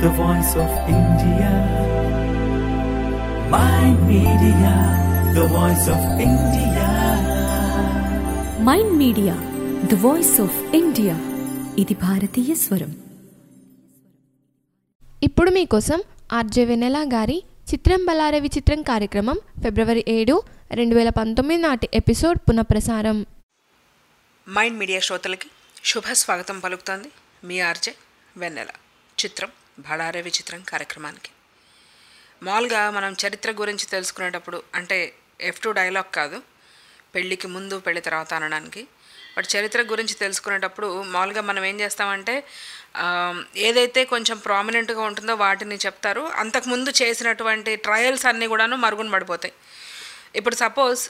the voice of India. My media, the voice of India. Mind Media the voice of India ఇది భారతీయ స్వరం ఇప్పుడు మీకోసం RJ వెనెలా గారి చిత్రం బలారే విచిత్రం కార్యక్రమం ఫిబ్రవరి ఏడు రెండు వేల పంతొమ్మిది నాటి ఎపిసోడ్ పునఃప్రసారం మైండ్ మీడియా శ్రోతలకి శుభ స్వాగతం పలుకుతోంది మీ ఆర్జే వెన్నెల చిత్రం బడారే విచిత్రం కార్యక్రమానికి మామూలుగా మనం చరిత్ర గురించి తెలుసుకునేటప్పుడు అంటే ఎఫ్ టూ డైలాగ్ కాదు పెళ్ళికి ముందు పెళ్లి తర్వాత అనడానికి బట్ చరిత్ర గురించి తెలుసుకునేటప్పుడు మామూలుగా మనం ఏం చేస్తామంటే ఆ, ఏదైతే కొంచెం ప్రామినెంట్గా ఉంటుందో వాటిని చెప్తారు అంతకుముందు చేసినటువంటి ట్రయల్స్ అన్నీ కూడాను మరుగున పడిపోతాయి ఇప్పుడు సపోజ్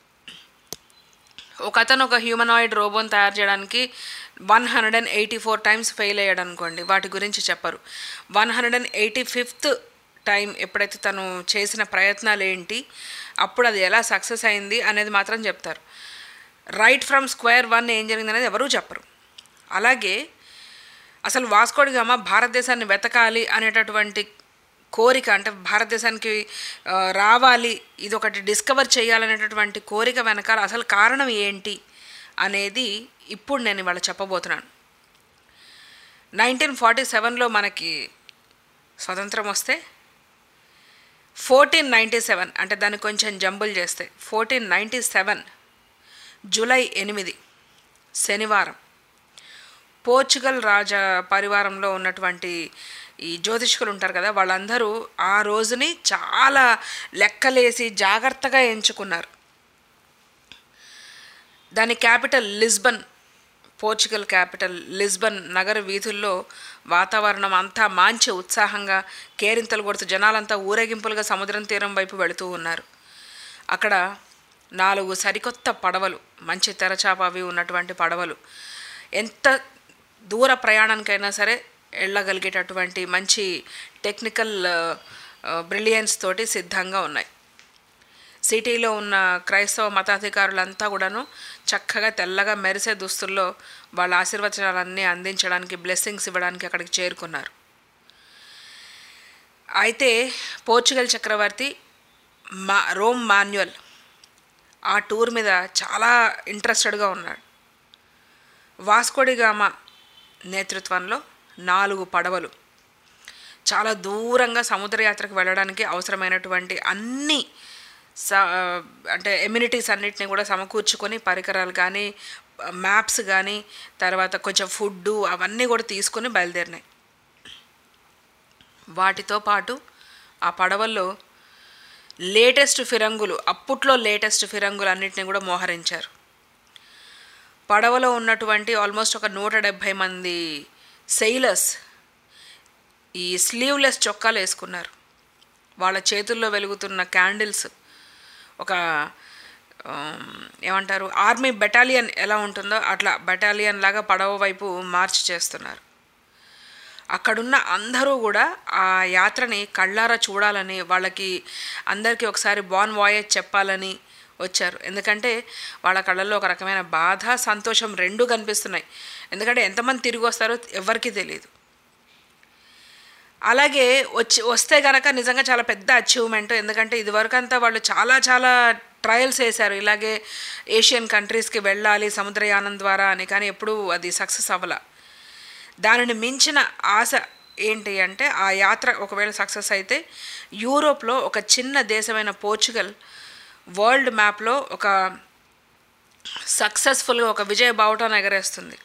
ఒక అతను ఒక హ్యూమనాయిడ్ రోబోని తయారు చేయడానికి one hundred and eighty four times fail అయ్యాడు అనుకోండి వాటి గురించి చెప్పరు one hundred and eighty fifth time ఎప్పుడైతే తను చేసిన ప్రయత్నాలు ఏంటి అప్పుడు అది ఎలా సక్సెస్ అయింది అనేది మాత్రం చెప్తారు రైట్ ఫ్రమ్ స్క్వేర్ వన్ ఏం జరిగింది అనేది ఎవరూ చెప్పరు అలాగే అసలు వాస్కోడి గామ భారతదేశాన్ని వెతకాలి అనేటటువంటి కోరిక అంటే భారతదేశానికి ఆ, రావాలి ఇది ఒకటి డిస్కవర్ చేయాలనేటటువంటి కోరిక వెనకాల అసలు కారణం ఏంటి అనేది ఇప్పుడు నేను ఇవాళ చెప్పబోతున్నాను నైన్టీన్ ఫార్టీ సెవెన్లో మనకి స్వతంత్రం వస్తే ఫోర్టీన్ నైంటీ సెవెన్ అంటే దాన్ని కొంచెం జంబుల్ చేస్తే ఫోర్టీన్ నైంటీ సెవెన్ జూలై ఎనిమిది శనివారం పోర్చుగల్ రాజ పరివారంలో ఉన్నటువంటి ఈ జ్యోతిష్కులు ఉంటారు కదా వాళ్ళందరూ ఆ రోజుని చాలా లెక్కలేసి జాగ్రత్తగా ఎంచుకున్నారు దాని capital Lisbon Portugal capital Lisbon నగర వీధుల్లో వాతావరణం అంతా మంచి ఉత్సాహంగా కేరింతలు కొడుతూ జనాలంతా ఊరేగింపులుగా సముద్రం తీరం వైపు వెళుతూ ఉన్నారు అక్కడ నాలుగు సరికొత్త పడవలు మంచి తెరచాప అవి ఉన్నటువంటి పడవలు ఎంత దూర ప్రయాణానికైనా సరే వెళ్ళగలిగేటటువంటి మంచి టెక్నికల్ బ్రిలియన్స్ తోటి సిద్ధంగా ఉన్నాయి సిటీలో ఉన్న క్రైస్తవ మతాధికారులంతా కూడాను చక్కగా తెల్లగా మెరిసే దుస్తుల్లో వాళ్ళ ఆశీర్వచనాలన్నీ అందించడానికి బ్లెస్సింగ్స్ ఇవ్వడానికి అక్కడికి చేరుకున్నారు అయితే పోర్చుగల్ చక్రవర్తి మా రోమ్ మాన్యువల్ ఆ టూర్ మీద చాలా ఇంట్రెస్టెడ్గా ఉన్నాడు వాస్కోడిగామ నేతృత్వంలో నాలుగు పడవలు చాలా దూరంగా సముద్రయాత్రకు వెళ్ళడానికి అవసరమైనటువంటి అన్ని స అంటే ఎమ్యూనిటీస్ అన్నిటిని కూడా సమకూర్చుకొని పరికరాలు కానీ మ్యాప్స్ కానీ తర్వాత కొంచెం ఫుడ్డు అవన్నీ కూడా తీసుకొని బయలుదేరినాయి వాటితో పాటు ఆ పడవల్లో లేటెస్ట్ ఫిరంగులు అప్పట్లో లేటెస్ట్ ఫిరంగులు అన్నిటిని కూడా మోహరించారు పడవలో ఉన్నటువంటి ఆల్మోస్ట్ ఒక నూట డెబ్భై మంది సెయిలర్స్ ఈ స్లీవ్లెస్ చొక్కాలు వేసుకున్నారు వాళ్ళ చేతుల్లో వెలుగుతున్న క్యాండిల్స్ ఒక ఆమ్, ఏమంటారు ఆర్మీ బెటాలియన్ ఎలా ఉంటుందో అట్లా బెటాలియన్ లాగా పడవ వైపు మార్చ్ చేస్తున్నారు అక్కడున్న అందరూ కూడా ఆ యాత్రని కళ్ళారా చూడాలని వాళ్ళకి అందరికీ ఒకసారి బాన్ వాయేజ్ చెప్పాలని వచ్చారు ఎందుకంటే వాళ్ళ కళ్ళల్లో ఒక రకమైన బాధ సంతోషం రెండూ కనిపిస్తున్నాయి ఎందుకంటే ఎంతమంది తిరిగి వస్తారో ఎవరికీ తెలియదు అలాగే వచ్చి వస్తే గనక నిజంగా చాలా పెద్ద అచీవ్మెంట్ ఎందుకంటే ఇదివరకు అంతా వాళ్ళు చాలా చాలా ట్రయల్స్ వేశారు ఇలాగే ఏషియన్ కంట్రీస్కి వెళ్ళాలి సముద్రయానం ద్వారా అని కానీ ఎప్పుడూ అది సక్సెస్ అవ్వాల దానిని మించిన ఆశ ఏంటి అంటే ఆ యాత్ర ఒకవేళ సక్సెస్ అయితే యూరోప్లో ఒక చిన్న దేశమైన పోర్చుగల్ వరల్డ్ మ్యాప్లో ఒక సక్సెస్ఫుల్గా ఒక విజయ బావుటాన్ని ఎగరేస్తుంది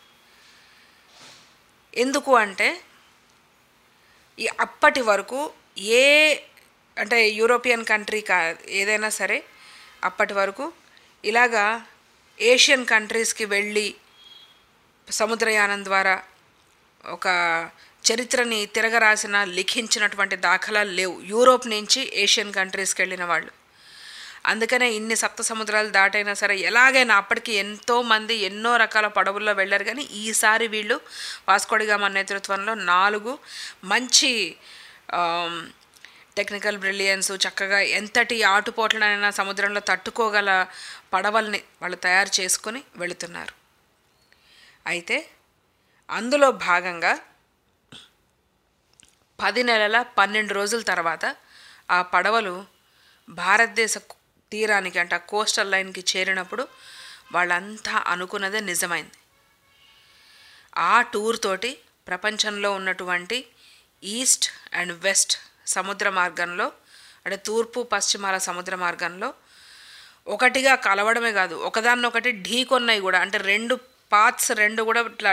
ఎందుకు అంటే ఈ అప్పటి వరకు ఏ అంటే యూరోపియన్ కంట్రీ కా ఏదైనా సరే అప్పటి వరకు ఇలాగా ఏషియన్ కంట్రీస్కి వెళ్ళి సముద్రయానం ద్వారా ఒక చరిత్రని తిరగరాసిన లిఖించినటువంటి దాఖలాలు లేవు యూరోప్ నుంచి ఏషియన్ కంట్రీస్కి వెళ్ళిన వాళ్ళు అందుకనే ఇన్ని సప్త సముద్రాలు దాటైనా సరే ఎలాగైనా అప్పటికి ఎంతో మంది ఎన్నో రకాల పడవల్లో వెళ్ళారు కానీ ఈసారి వీళ్ళు వాస్కోడిగామ నేతృత్వంలో నాలుగు మంచి ఆమ్, టెక్నికల్ బ్రిలియన్స్ చక్కగా ఎంతటి ఆటుపోట్లనైనా సముద్రంలో తట్టుకోగల పడవల్ని వాళ్ళు తయారు చేసుకుని వెళుతున్నారు అయితే అందులో భాగంగా పది నెలల పన్నెండు రోజుల తర్వాత ఆ పడవలు భారతదేశ తీరానికి అంటే ఆ కోస్టల్ లైన్కి చేరినప్పుడు వాళ్ళంతా అనుకున్నదే నిజమైంది ఆ టూర్ తోటి ప్రపంచంలో ఉన్నటువంటి ఈస్ట్ అండ్ వెస్ట్ సముద్ర మార్గంలో అంటే తూర్పు పశ్చిమాల సముద్ర మార్గంలో ఒకటిగా కలవడమే కాదు ఒకదాన్నొకటి ఢీకొన్నాయి కూడా అంటే రెండు పాత్స్ రెండు కూడా ఇట్లా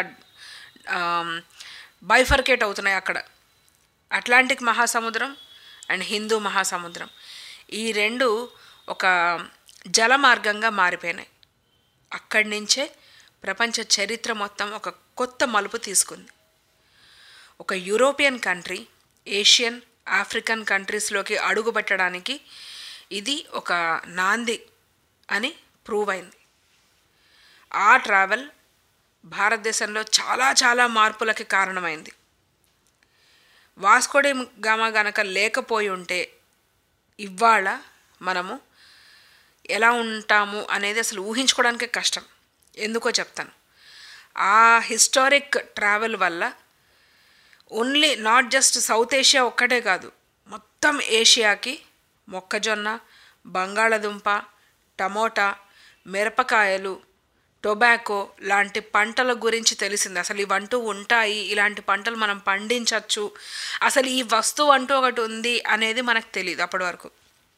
బైఫర్కేట్ అవుతున్నాయి అక్కడ అట్లాంటిక్ మహాసముద్రం అండ్ హిందూ మహాసముద్రం ఈ రెండు ఒక జల మార్గంగా మారిపోయినాయి అక్కడి నుంచే ప్రపంచ చరిత్ర మొత్తం ఒక కొత్త మలుపు తీసుకుంది ఒక యూరోపియన్ కంట్రీ ఏషియన్ ఆఫ్రికన్ కంట్రీస్లోకి అడుగుపెట్టడానికి ఇది ఒక నాంది అని ప్రూవ్ అయింది ఆ ట్రావెల్ భారతదేశంలో చాలా చాలా మార్పులకి కారణమైంది వాస్కోడి గామా గనక లేకపోయి ఉంటే ఇవాళ మనము ఎలా ఉంటాము అనేది అసలు ఊహించుకోవడానికే కష్టం ఎందుకో చెప్తాను ఆ హిస్టారిక్ ట్రావెల్ వల్ల only not just South Asia ఒక్కటే కాదు మొత్తం ఏషియాకి మొక్కజొన్న బంగాళదుంప టమోటా మిరపకాయలు టొబాకో లాంటి పంటల గురించి తెలిసింది అసలు ఇవంటూ ఉంటాయి ఇలాంటి పంటలు మనం పండించవచ్చు అసలు ఈ వస్తువు అంటూ ఒకటి ఉంది అనేది మనకు తెలియదు అప్పటి వరకు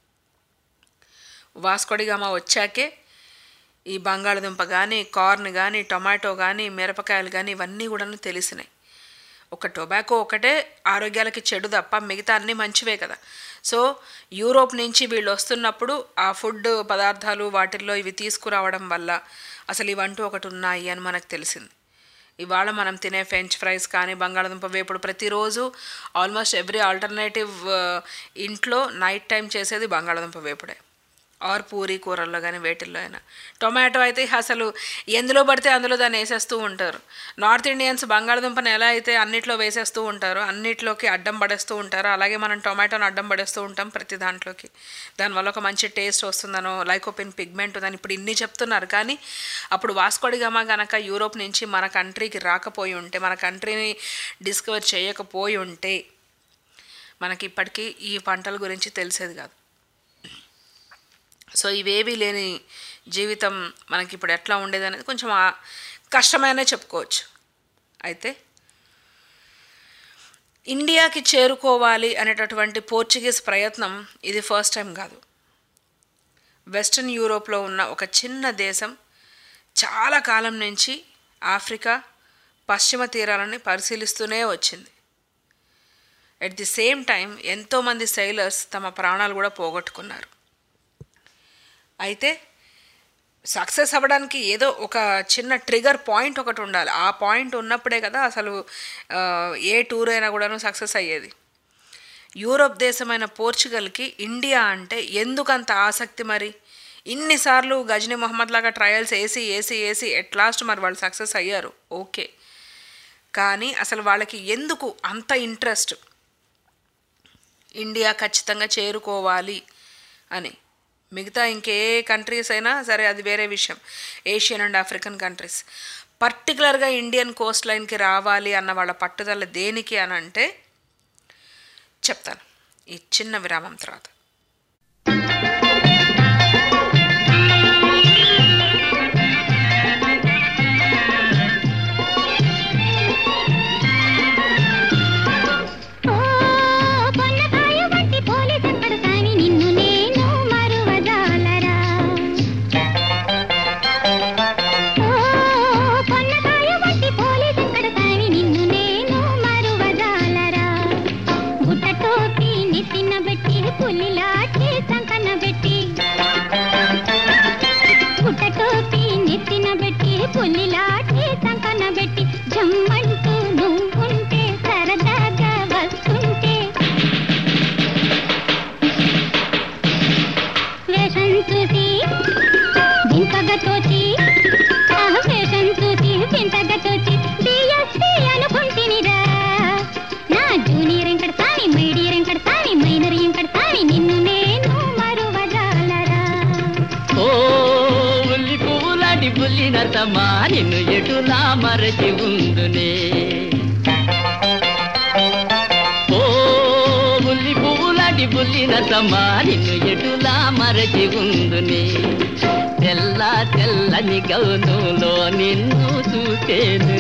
వాస్కోడిగామ వచ్చాకే ఈ బంగాళదుంప కానీ కార్న్ కానీ టొమాటో కానీ మిరపకాయలు కానీ ఇవన్నీ కూడా తెలిసినాయి ఒక టొబాకో ఒకటే ఆరోగ్యాలకి చెడు తప్ప మిగతా అన్నీ మంచివే కదా సో యూరోప్ నుంచి వీళ్ళు వస్తున్నప్పుడు ఆ ఫుడ్ పదార్థాలు వాటిల్లో ఇవి తీసుకురావడం వల్ల అసలు ఇవంటూ ఒకటి ఉన్నాయి అని మనకు తెలిసింది ఇవాళ మనం తినే ఫ్రెంచ్ ఫ్రైస్ కానీ బంగాళదుంప వేపుడు ప్రతిరోజు ఆల్మోస్ట్ ఎవ్రీ ఆల్టర్నేటివ్ ఇంట్లో నైట్ టైం చేసేది బంగాళదుంప వేపుడే ఆర్ పూరి కూరల్లో కానీ వేటిల్లో అయినా టొమాటో అయితే అసలు ఎందులో పడితే అందులో దాన్ని వేసేస్తూ ఉంటారు నార్త్ ఇండియన్స్ బంగాళదుంపని ఎలా అయితే అన్నిట్లో వేసేస్తూ ఉంటారో అన్నిట్లోకి అడ్డం పడేస్తూ ఉంటారో అలాగే మనం టొమాటోని అడ్డం పడేస్తూ ఉంటాం ప్రతి దాంట్లోకి దానివల్ల ఒక మంచి టేస్ట్ వస్తుందనో లైకోపిన్ పిగ్మెంట్ ఉందని ఇప్పుడు ఇన్ని చెప్తున్నారు కానీ అప్పుడు వాస్కోడిగామా గనక యూరోప్ నుంచి మన కంట్రీకి రాకపోయి ఉంటే మన కంట్రీని డిస్కవర్ చేయకపోయి ఉంటే మనకి ఇప్పటికీ ఈ పంటల గురించి తెలిసేది కాదు సో ఇవేవీ లేని జీవితం మనకి ఇప్పుడు ఎట్లా ఉండేది అనేది కొంచెం ఆ- కష్టమైనా చెప్పుకోవచ్చు అయితే ఇండియాకి చేరుకోవాలి అనేటటువంటి పోర్చుగీస్ ప్రయత్నం ఇది ఫస్ట్ టైం కాదు వెస్ట్రన్ యూరోప్లో ఉన్న ఒక చిన్న దేశం చాలా కాలం నుంచి ఆఫ్రికా పశ్చిమ తీరాలని పరిశీలిస్తూనే వచ్చింది ఎట్ ది సేమ్ టైం ఎంతోమంది సైలర్స్ తమ ప్రాణాలు కూడా పోగొట్టుకున్నారు అయితే సక్సెస్ అవ్వడానికి ఏదో ఒక చిన్న ట్రిగర్ పాయింట్ ఒకటి ఉండాలి ఆ పాయింట్ ఉన్నప్పుడే కదా అసలు ఆ, ఏ టూర్ అయినా కూడాను సక్సెస్ అయ్యేది యూరోప్ దేశమైన పోర్చుగల్కి ఇండియా అంటే ఎందుకంత ఆసక్తి మరి ఇన్నిసార్లు గజనీ మొహమ్మద్ లాగా ట్రయల్స్ వేసి వేసి వేసి ఎట్ లాస్ట్ మరి వాళ్ళు సక్సెస్ అయ్యారు ఓకే కానీ అసలు వాళ్ళకి ఎందుకు అంత ఇంట్రెస్ట్ ఇండియా ఖచ్చితంగా చేరుకోవాలి అని మిగతా ఇంకే కంట్రీస్ అయినా సరే అది వేరే విషయం ఏషియన్ అండ్ ఆఫ్రికన్ కంట్రీస్ పర్టికులర్గా ఇండియన్ కోస్ట్ లైన్కి రావాలి అన్న వాళ్ళ పట్టుదల దేనికి అని అంటే చెప్తాను ఈ చిన్న విరామం తర్వాత ఓ పొన్నకాయ వంటి పోలీసెక్కడు కాని నిన్ను నేను మరువజాలరా ఓ పొన్నకాయ వంటి పోలీసెక్కడు కాని నిన్ను నేను మరువజాలరా గుట్ట టోపీ నెత్తిన పెట్టి పులిలాటి సంకన పెట్టి గుట్ట టోపీ నెత్తిన పెట్టి పులిలాటి సంకన పెట్టి జమ్మంటూ నువ్వుంటే సరదాగా వస్తుంటే వేషం చూసి వింతగా తోచి ఆ వేషం చూసి వింతగా తోచి డిఎస్పి అనుకుంటునిరా నా జూనియర్ ఎంకడ తాని మైడియర్ ఎంకడ తాని మైనర్ ఎంకడ తాని నిన్ను నేను మరువజాలరా ఓ ఉల్లి పువ్వు లాంటి పుల్లి నర్తమా నిన్ను ఎటులా మరచి ఉందునే ఓ బుల్లినతమ్మా నిన్ను ఎటులా మరచి ఉందుని తెల్ల తెల్లని గౌనులో నిన్ను చూసేను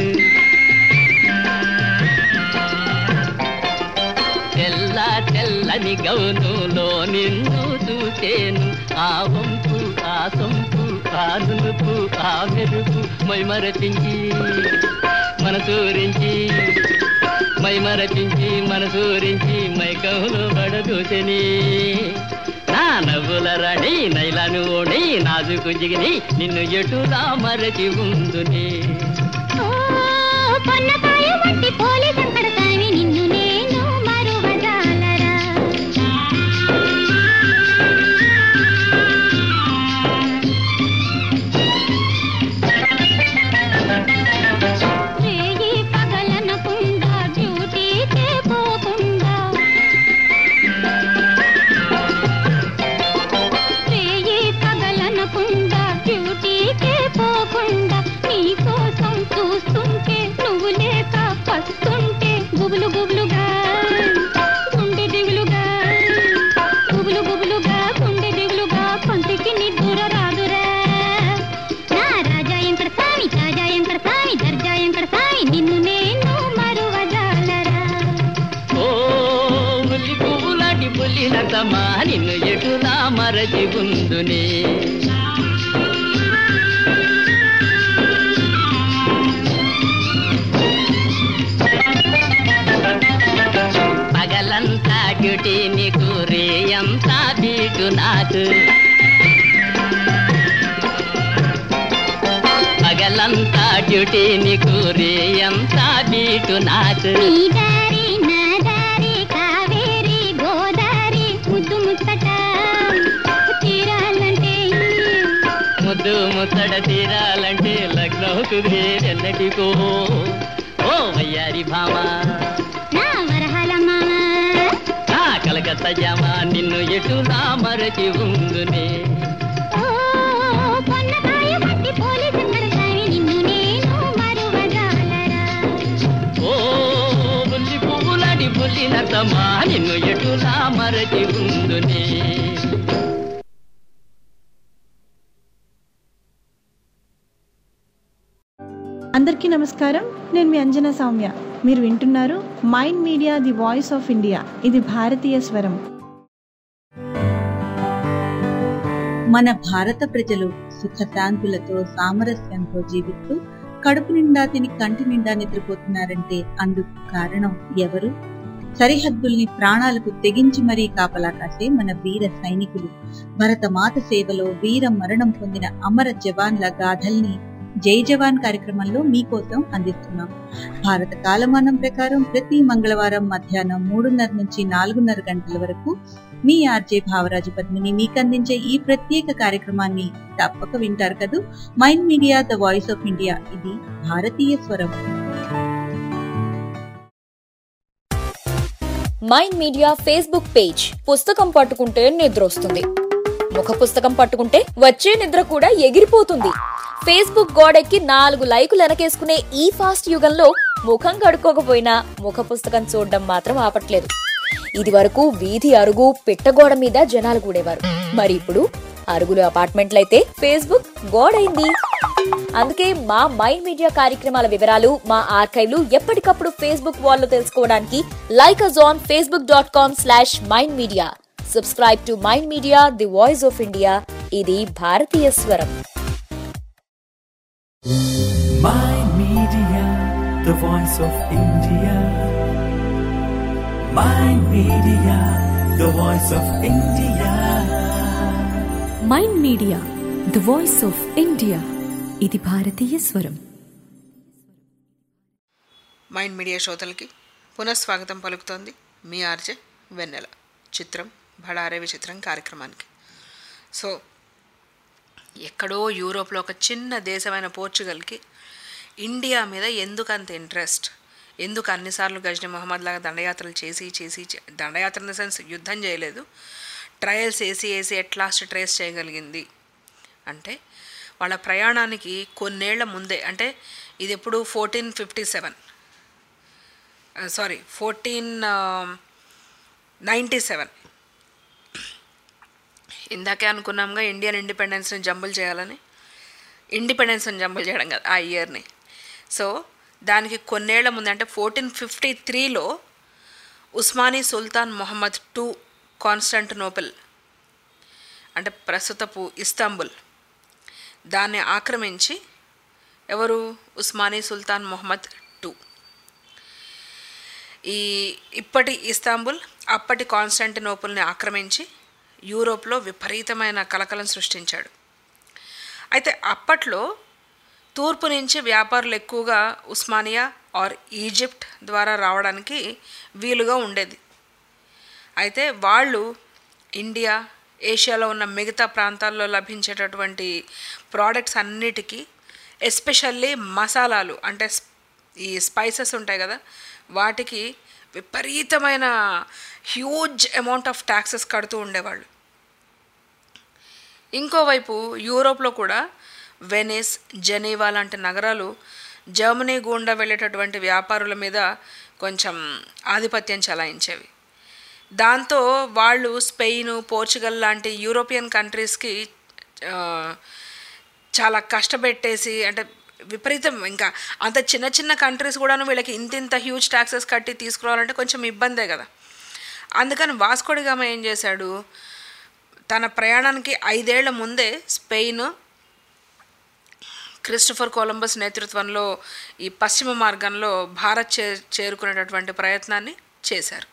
తెల్ల తెల్లని గౌనులో నిన్ను చూసేను ఆ వంపు ఆ సొంపు ఆ నునుపు ఆ మెరుపు మైమరపించి మనసూరించి మైమరపించి మనసూరించి మైకంలో పడదూసని నా నవ్వుల రాణి నైలాను ఓణి నాజుకు జిగిని నిన్ను ఎటులా మరచి ఉందుని ఓ పొన్నపాయ వంటి పోలి సంకడతావి నిన్ను నేను మరువజాలరా రేయి పగలనకుండా డ్యూటీకే పోకుండా రేయి పగలనకుండా డ్యూటీకే పోకుండా నీ కోసం చూస్తుంటే నువ్వు లేక పస్తుంటే గుబులు గుబులుగా గుండె దిగులుగా గుబులు గుబులుగా గుండె దిగులుగా కొంతికి నిద్ర రాదురా నా రాజా ఎంకడ స్వామి తాజా ఎంకడ స్వామి దర్జా ఎంకడ స్వామి నిన్ను నేను మరువజాలరా ఓ ముల్లి పువ్వులాంటి పుల్లినతమ్మా నిన్ను ఎటులా మరచి ఉందుని పగలంతా డ్యూటీ నీకు రేయంతా బీటు నాకు పగలంతా డ్యూటీ నీకు రేయంతా బీటు నాకు నీ దారి నా దారి కావేరి గోదారి ముద్దు ముచ్చట తీరాలంటే ముద్దు ముత్తడ తీరాలంటే లగ్నం కుదిరేదెన్నటికో ఓ వయ్యారి భామ నా వరహాల మామ నా కలకత్త జామ నిన్ను ఎటులా మరచి ఉందునే ఓ పొన్నకాయ పట్టి పోలీసు కడతావి నిన్ను నేను మరువజాలరా ఓ బుల్లి పువ్వులాడి బుల్లి నతమా నిన్ను ఎటులా మరచి ఉందునే అందరికీ నమస్కారం నేను మీ అంజనా సౌమ్య మీరు వింటున్నారు Mind Media the voice of India ఇది భారతీయ స్వరం మన భారత ప్రజలు సుఖశాంతులతో సామరస్యంతో జీవిస్తూ కడుపు నిండా తిని కంటి నిండా నిద్రపోతున్నారంటే అందుకు కారణం ఎవరు సరిహద్దుల్ని ప్రాణాలకు తెగించి మరీ కాపలా కాసే మన వీర సైనికులు భరతమాత సేవలో వీర మరణం పొందిన అమర జవాన్ల గాథల్ని జై జవాన్ కార్యక్రమంలో మీకోసం అందిస్తున్నాం భారత కాలమానం ప్రకారం ప్రతి మంగళవారం మధ్యాహ్నం మూడున్నర నుంచి నాలుగున్నర గంటల వరకు మీ ఆర్జే భావరాజు పద్మిని మీకు అందించే ఈ ప్రత్యేక కార్యక్రమాన్ని తప్పక వింటారు కదూ Mind Media the voice of India ఇది భారతీయ స్వరం మైండ్ మీడియా ఫేస్బుక్ పేజ్ పుస్తకం పట్టుకుంటే నిద్ర వస్తుంది ముఖ పుస్తకం పట్టుకుంటే వచ్చే నిద్ర కూడా ఎగిరిపోతుంది ఫేస్బుక్ గోడెక్కి నాలుగు లైకులు వెనకేసుకునే ఈ ఫాస్ట్ యుగంలో ముఖం కడుక్కోకపోయినా ముఖ పుస్తకం చూడడం మాత్రం ఆపట్లేదు ఇది వరకు వీధి అరుగు పిట్టగోడ మీద జనాలు కూడేవారు మరి ఇప్పుడు అరుగులు అపార్ట్మెంట్లయితే ఫేస్బుక్ గోడైంది అందుకే మా మైండ్ మీడియా కార్యక్రమాల వివరాలు మా ఆర్కైవ్లు ఎప్పటికప్పుడు ఫేస్బుక్ వాల్లో తెలుసుకోవడానికి like us on Facebook dot com slash Mind Media subscribe to Mind Media the voice of India ఇది భారతీయ స్వరం Mind Media, the voice of India. Mind Media, the voice of India. Mind Media the voice of India ఇది భారతీయ స్వరం mind media శ్రోతలకి పునఃస్వాగతం పలుకుతోంది మీ RJ వెన్నెల చిత్రం భడారే విచిత్రం కార్యక్రమానికి సో ఎక్కడో యూరోప్లో ఒక చిన్న దేశమైన పోర్చుగల్కి ఇండియా మీద ఎందుకు అంత ఇంట్రెస్ట్ ఎందుకు అన్నిసార్లు గజని మహమ్మద్ లాగా దండయాత్రలు చేసి చేసి చే- దండయాత్ర ఇన్ ద సెన్స్ యుద్ధం చేయలేదు ట్రయల్స్ వేసి వేసి ఎట్ లాస్ట్ ట్రేస్ చేయగలిగింది అంటే వాళ్ళ ప్రయాణానికి కొన్నేళ్ల ముందే అంటే ఇది ఎప్పుడు fourteen fifty seven sorry fourteen ninety seven ఇందాకే అనుకున్నాంగా ఇండియన్ ఇండిపెండెన్స్ని జంబుల్ చేయాలని ఇండిపెండెన్స్ని జంబుల్ చేయడం కదా ఆ ఇయర్ని సో దానికి కొన్నేళ్ల ముందు అంటే ఫోర్టీన్ ఫిఫ్టీ త్రీలో ఉస్మానీ సుల్తాన్ మొహమ్మద్ టూ కాన్స్టంటినోపుల్ అంటే ప్రస్తుతపు ఇస్తాంబుల్ దాన్ని ఆక్రమించి ఎవరు ఉస్మానీ సుల్తాన్ మొహమ్మద్ టూ ఈ ఇప్పటి ఇస్తాంబుల్ అప్పటి కాన్స్టాంటినోపుల్ని ఆక్రమించి యూరోప్లో విపరీతమైన కలకలం సృష్టించాడు అయితే అప్పట్లో తూర్పు నుంచి వ్యాపారులు ఎక్కువగా ఉస్మానియా ఆర్ ఈజిప్ట్ ద్వారా రావడానికి వీలుగా ఉండేది అయితే వాళ్ళు ఇండియా ఏషియాలో ఉన్న మిగతా ప్రాంతాల్లో లభించేటటువంటి ప్రోడక్ట్స్ అన్నిటికీ ఎస్పెషల్లీ మసాలాలు అంటే స్- ఈ స్పైసెస్ ఉంటాయి కదా వాటికి విపరీతమైన హ్యూజ్ అమౌంట్ ఆఫ్ ట్యాక్సెస్ కడుతూ ఉండేవాళ్ళు ఇంకోవైపు యూరోప్లో కూడా వెనిస్ జెనీవా లాంటి నగరాలు జర్మనీ గుండా వెళ్ళేటటువంటి వ్యాపారుల మీద కొంచెం ఆధిపత్యం చెలాయించేవి దాంతో వాళ్ళు స్పెయిన్ పోర్చుగల్ లాంటి యూరోపియన్ కంట్రీస్కి ఆ, చాలా కష్టపెట్టేసి అంటే విపరీతం ఇంకా అంత చిన్న చిన్న కంట్రీస్ కూడాను వీళ్ళకి ఇంత ఇంత హ్యూజ్ ట్యాక్సెస్ కట్టి తీసుకురావాలంటే కొంచెం ఇబ్బందే కదా అందుకని వాస్కోడిగామ ఏం చేశాడు తన ప్రయాణానికి ఐదేళ్ల ముందే స్పెయిన్ క్రిస్టఫర్ కొలంబస్ నేతృత్వంలో ఈ పశ్చిమ మార్గంలో భారత్ చే చేరుకునేటటువంటి ప్రయత్నాన్ని చేశారు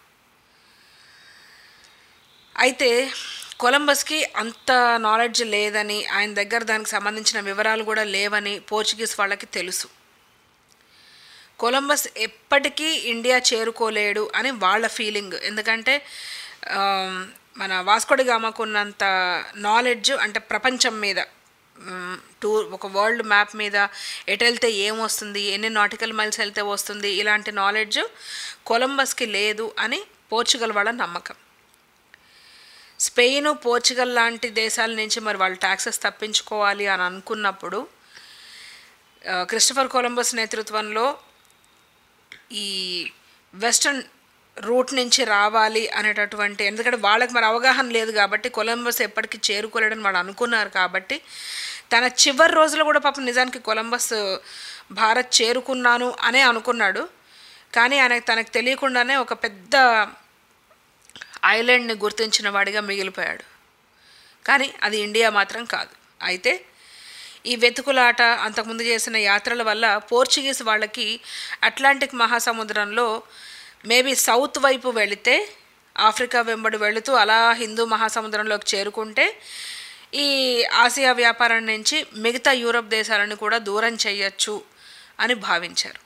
అయితే కొలంబస్కి అంత నాలెడ్జ్ లేదని ఆయన దగ్గర దానికి సంబంధించిన వివరాలు కూడా లేవని పోర్చుగీస్ వాళ్ళకి తెలుసు కొలంబస్ ఎప్పటికీ ఇండియా చేరుకోలేడు అని వాళ్ళ ఫీలింగ్ ఎందుకంటే ఆమ్, మన వాస్కోడి గామాకు ఉన్నంత నాలెడ్జ్ అంటే ప్రపంచం మీద టూర్ ఒక వరల్డ్ మ్యాప్ మీద ఎటు వెళ్తే ఏమొస్తుంది ఎన్ని నాటికల్ మైల్స్ వెళ్తే వస్తుంది ఇలాంటి నాలెడ్జ్ కొలంబస్కి లేదు అని పోర్చుగల్ వాళ్ళ నమ్మకం స్పెయిన్ పోర్చుగల్ లాంటి దేశాల నుంచి మరి వాళ్ళు ట్యాక్సెస్ తప్పించుకోవాలి అని అనుకున్నప్పుడు ఆ, క్రిస్టఫర్ కొలంబస్ నేతృత్వంలో ఈ వెస్టర్న్ రూట్ నుంచి రావాలి అనేటటువంటి ఎందుకంటే వాళ్ళకి మరి అవగాహన లేదు కాబట్టి కొలంబస్ ఎప్పటికీ చేరుకోలేడని వాళ్ళు అనుకున్నారు కాబట్టి తన చివరి రోజులు కూడా పాపం నిజానికి కొలంబస్ భారత్ చేరుకున్నాను అనే అనుకున్నాడు కానీ ఆయన తనకు తెలియకుండానే ఒక పెద్ద ఐలాండ్ని గుర్తించిన వాడిగా మిగిలిపోయాడు కానీ అది ఇండియా మాత్రం కాదు అయితే ఈ వెతుకులాట అంతకుముందు చేసిన యాత్రల వల్ల పోర్చుగీస్ వాళ్ళకి అట్లాంటిక్ మహాసముద్రంలో మేబీ సౌత్ వైపు వెళితే ఆఫ్రికా వెంబడి వెళుతూ అలా హిందూ మహాసముద్రంలోకి చేరుకుంటే ఈ ఆసియా వ్యాపారం నుంచి మిగతా యూరప్ దేశాలను కూడా దూరం చేయొచ్చు అని భావించారు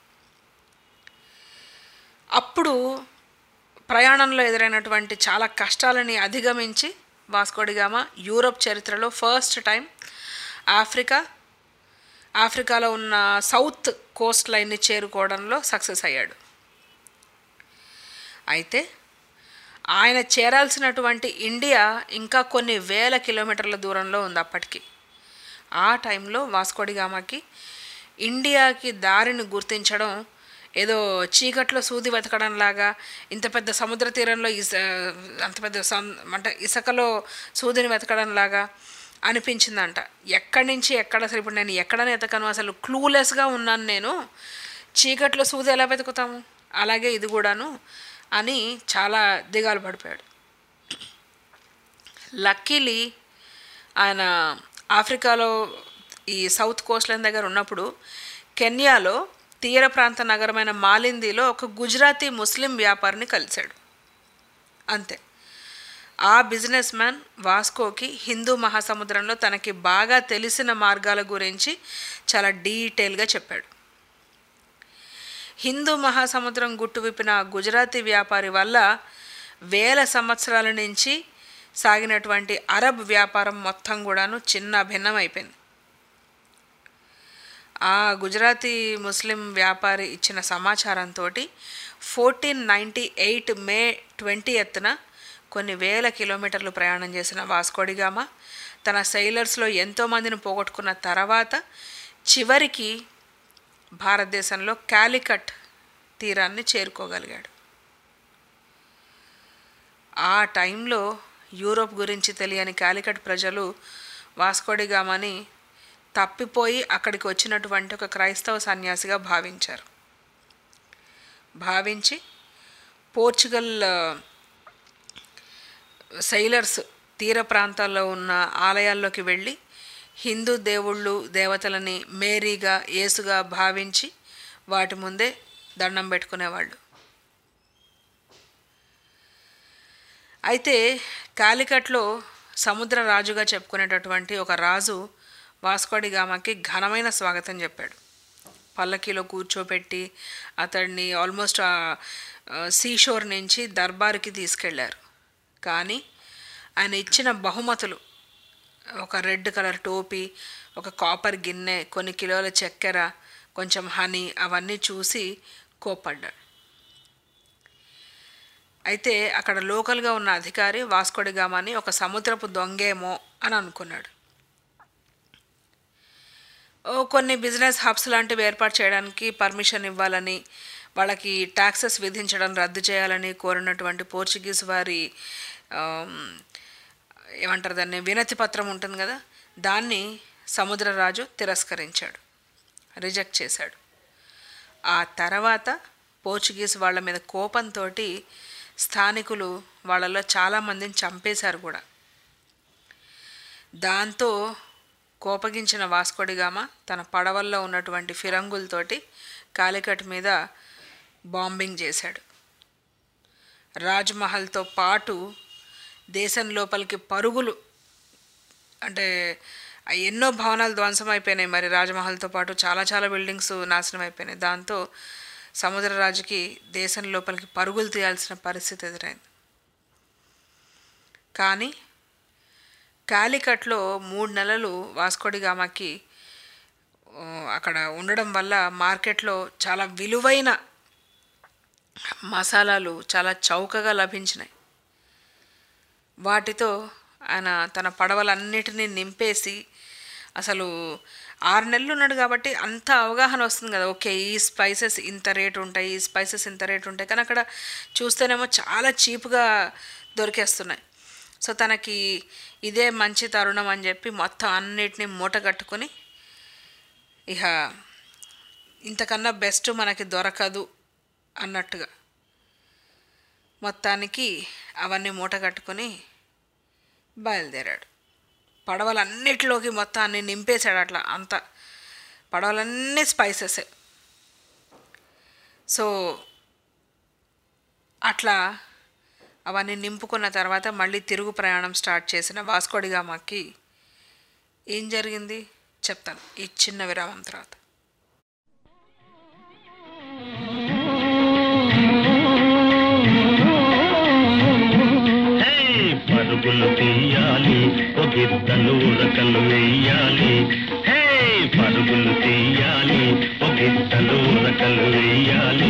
అప్పుడు ప్రయాణంలో ఎదురైనటువంటి చాలా కష్టాలని అధిగమించి వాస్కోడిగామ యూరోప్ చరిత్రలో ఫస్ట్ టైం ఆఫ్రికా ఆఫ్రికాలో ఉన్న సౌత్ కోస్ట్ లైన్ని చేరుకోవడంలో సక్సెస్ అయ్యాడు అయితే ఆయన చేరాల్సినటువంటి ఇండియా ఇంకా కొన్ని వేల కిలోమీటర్ల దూరంలో ఉంది అప్పటికి ఆ టైంలో వాస్కోడిగామకి ఇండియాకి దారిని గుర్తించడం ఏదో చీకట్లో సూది వెతకడం లాగా ఇంత పెద్ద సముద్ర తీరంలో ఇస అంత పెద్ద సం అంటే ఇసుకలో సూదిని వెతకడం లాగా అనిపించిందంట ఎక్కడి నుంచి ఎక్కడ అసలు ఇప్పుడు నేను ఎక్కడ ఎతకను అసలు క్లూలెస్గా ఉన్నాను నేను చీకట్లో సూది ఎలా వెతుకుతాము అలాగే ఇది కూడాను అని చాలా దిగాలు పడిపోయాడు లక్కీలీ ఆయన ఆఫ్రికాలో ఈ సౌత్ కోస్ట్ లైన్ దగ్గర ఉన్నప్పుడు కెన్యాలో తీర ప్రాంత నగరమైన మాలిందిలో ఒక గుజరాతీ ముస్లిం వ్యాపారిని కలిశాడు అంతే ఆ బిజినెస్ మ్యాన్ వాస్కోకి హిందూ మహాసముద్రంలో తనకి బాగా తెలిసిన మార్గాల గురించి చాలా డీటెయిల్గా చెప్పాడు హిందూ మహాసముద్రం గుట్టు విప్పిన ఆ గుజరాతీ వ్యాపారి వల్ల వేల సంవత్సరాల నుంచి సాగినటువంటి అరబ్ వ్యాపారం మొత్తం కూడాను చిన్న భిన్నం అయిపోయింది ఆ గుజరాతీ ముస్లిం వ్యాపారి ఇచ్చిన సమాచారంతో fourteen ninety eight May twenty ఎత్తున కొన్ని వేల కిలోమీటర్లు ప్రయాణం చేసిన వాస్కోడిగామ తన సెయిలర్స్లో ఎంతోమందిని పోగొట్టుకున్న తర్వాత చివరికి భారతదేశంలో కాలికట్ తీరాన్ని చేరుకోగలిగాడు ఆ టైంలో యూరోప్ గురించి తెలియని కాలికట్ ప్రజలు వాస్కోడిగామని తప్పిపోయి అక్కడికి వచ్చినటువంటి ఒక క్రైస్తవ సన్యాసిగా భావించారు భావించి పోర్చుగల్ ఆ, సైలర్స్ తీర ప్రాంతాల్లో ఉన్న ఆలయాల్లోకి వెళ్ళి హిందూ దేవుళ్ళు దేవతలని మేరీగా యేసుగా భావించి వాటి ముందే దండం పెట్టుకునేవాళ్ళు అయితే కాలికట్లో సముద్ర రాజుగా చెప్పుకునేటటువంటి ఒక రాజు వాస్కోడి గామకి ఘనమైన స్వాగతం చెప్పాడు పల్లకీలో కూర్చోపెట్టి అతడిని ఆల్మోస్ట్ ఆ సీషోర్ నుంచి దర్బార్కి తీసుకెళ్లారు కానీ ఆయన ఇచ్చిన బహుమతులు ఒక రెడ్ కలర్ టోపీ ఒక కాపర్ గిన్నె కొన్ని కిలోల చక్కెర కొంచెం హనీ అవన్నీ చూసి కోప్పడ్డాడు అయితే అక్కడ లోకల్గా ఉన్న అధికారి వాస్కోడిగామాని ఒక సముద్రపు దొంగేమో అని అనుకున్నాడు ఓ కొన్ని బిజినెస్ హబ్స్ లాంటివి ఏర్పాటు చేయడానికి పర్మిషన్ ఇవ్వాలని వాళ్ళకి ట్యాక్సెస్ విధించడం రద్దు చేయాలని కోరినటువంటి పోర్చుగీస్ వారి ఆమ్, ఏమంటారు దాన్ని వినతి పత్రం ఉంటుంది కదా దాన్ని సముద్రరాజు తిరస్కరించాడు రిజెక్ట్ చేశాడు ఆ తర్వాత పోర్చుగీస్ వాళ్ళ మీద కోపంతో స్థానికులు వాళ్ళలో చాలామందిని చంపేశారు కూడా దాంతో కోపగించిన వాస్కోడిగామ తన పడవల్లో ఉన్నటువంటి ఫిరంగులతోటి కాలికట్ మీద బాంబింగ్ చేశాడు రాజ్మహల్తో పాటు దేశం లోపలికి పరుగులు అంటే ఆ ఎన్నో భవనాలు ధ్వంసం అయిపోయినాయి మరి రాజ్మహల్తో పాటు చాలా చాలా బిల్డింగ్స్ నాశనం అయిపోయినాయి దాంతో సముద్రరాజుకి దేశం లోపలికి పరుగులు తీయాల్సిన పరిస్థితి ఎదురైంది కానీ కాలికట్లో మూడు నెలలు వాస్కోడిగామాకి ఆ, అక్కడ ఉండడం వల్ల మార్కెట్లో చాలా విలువైన మసాలాలు చాలా చౌకగా లభించినాయి వాటితో ఆయన తన పడవలన్నిటినీ నింపేసి అసలు ఆరు నెలలు ఉన్నాడు కాబట్టి అంత అవగాహన వస్తుంది కదా ఓకే ఈ స్పైసెస్ ఇంత రేటు ఉంటాయి ఈ స్పైసెస్ ఇంత రేటు ఉంటాయి కానీ అక్కడ చూస్తేనేమో చాలా చీప్గా దొరికేస్తున్నాయి సో తనకి ఇదే మంచి తరుణం అని చెప్పి మొత్తం అన్నిటినీ మూట కట్టుకొని ఇక ఇంతకన్నా బెస్ట్ మనకి దొరకదు అన్నట్టుగా మొత్తానికి అవన్నీ మూట కట్టుకొని బయలుదేరాడు పడవలన్నిటిలోకి మొత్తం అన్ని నింపేశాడు అట్లా అంత పడవలన్నీ స్పైసెసే సో అట్లా అవన్నీ నింపుకున్న తర్వాత మళ్ళీ తిరుగు ప్రయాణం స్టార్ట్ చేసిన వాస్కోడిగామాకి ఏం జరిగింది చెప్తాను ఈ చిన్న విరామం తర్వాత హే, పరుగులు తీయాలి ఒగిద్దలు ఉరకలు వేయాలి హే పరుగులు తీయాలి ఒగిద్దలు ఉరకలు వేయాలి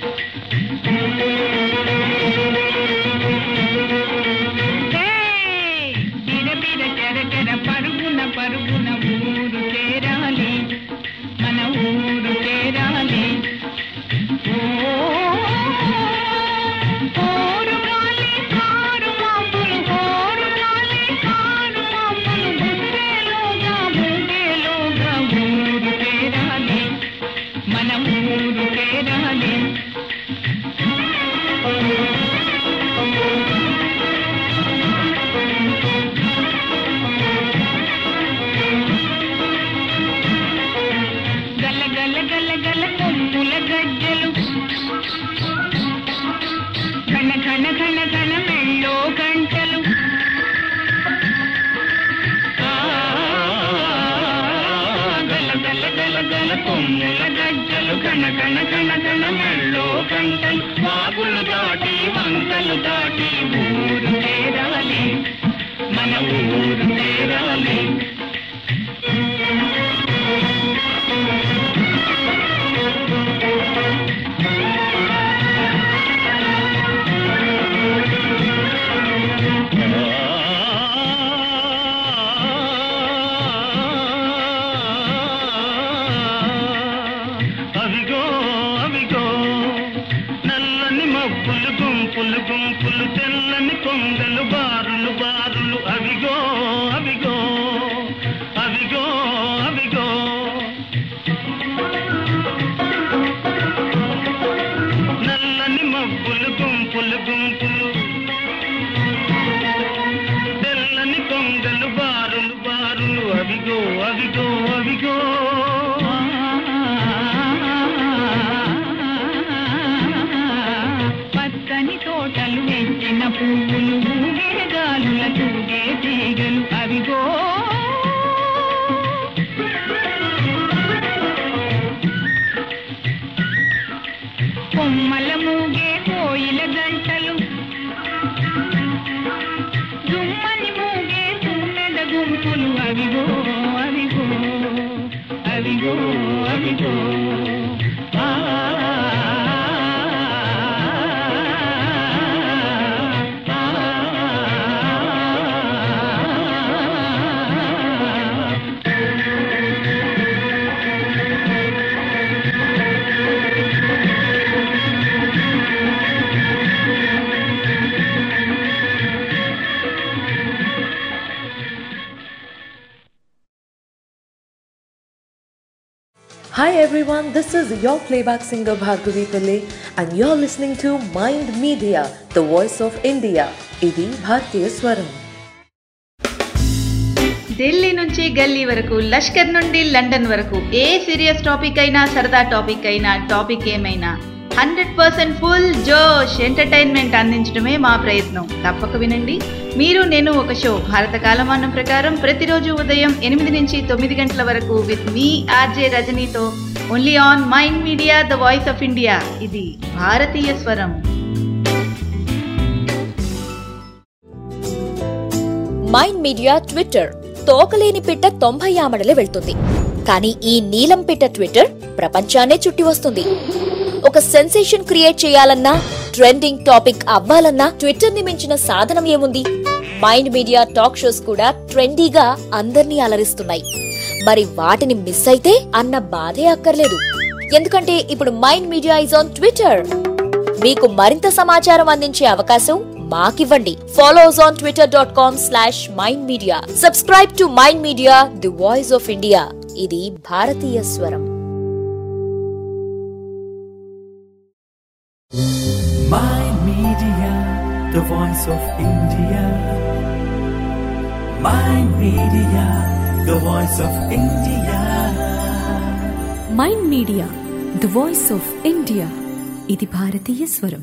బిరబిర చెరచెర పరుగున పరుగున ఊరు చేరాలి మన ఊరు చేరాలి ఓరు గాలి కారు మాపులు ఓరు గాలి కారు మాపులు బుద్ధేలోగా బుద్ధేలోగా ఊరు చేరాలి మన ఊరు చేరాలి గల గల గల గల కొమ్ముల గజ్జలు ఘన ఘన ఘన ఘన మెళ్ళో గంటలు ఆ, గల గల గల గల కొమ్ముల గజ్జలు ఘన ఘన ఘన ఘన మెళ్ళో గంటలు వాగులు దాటి వంకలు దాటి ఊరు చేరాలి మన ఊరు చేరాలి అవిగో అవిగో నల్లని మబ్బులు గుంపులు గుంపులు తెల్లని కొంగలు బారులు బారులు అవిగో అవిగో అవిగో పచ్చని తోటలు వెంచిన పువ్వులు ఊగే గాలుల తూగే తీగలు అవిగో కొమ్మల మూగే కోయిల గంటలు జుమ్మని మూగే తుమ్మెద గుంపులు అవిగో అవిగో అవిగో అవిగో ఆ Hi everyone, this is your playback singer Bhargavi Pillai and you're listening to Mind Media, the voice of India. ఇది భారతీయ స్వరం ఢిల్లీ నుంచి గల్లీ వరకు లష్కర్ నుండి లండన్ వరకు ఏ సీరియస్ టాపిక్ అయినా సరదా టాపిక్ అయినా టాపిక్ ఏమైనా హండ్రెడ్ పర్సెంట్ ఫుల్ జోష్ ఎంటర్టైన్మెంట్ అందించడమే మా ప్రయత్నం తప్పక వినండి మీరు నేను ఒక షో భారత కాలమానం ప్రకారం ప్రతిరోజు ఉదయం ఎనిమిది నుంచి తొమ్మిది గంటల వరకు విత్ మీ ఆర్జే రజనీతో only on Mind Media the voice of India ఇది భారతీయ స్వరం మైండ్ మీడియా ట్విట్టర్ తోకలేని పిట్ట తొంభై ఆమడలే వెళ్తుంది కానీ ఈ నీలం పిట్ట ట్విట్టర్ ప్రపంచాన్నే చుట్టి వస్తుంది ఒక సెన్సేషన్ క్రియేట్ చేయాలన్నా ట్రెండింగ్ టాపిక్ అవ్వాలన్నా ట్విట్టర్ ని మించిన సాధనం ఏముంది మైండ్ మీడియా టాక్ షోస్ కూడా ట్రెండీగా అందర్నీ అలరిస్తున్నాయి మరి వాటిని మిస్ అయితే అన్న బాధే అక్కర్లేదు ఎందుకంటే ఇప్పుడు Mind Media is on Twitter మీకు మరింత సమాచారం అందించే అవకాశం మాకివ్వండి follow us on Twitter dot com slash Mind Media subscribe to Mind Media the voice of India ఇది భారతీయ స్వరం Mind Media, the voice of India. Mind Media, the voice of India. Mind Media the voice of India ఇది భారతీయ స్వరం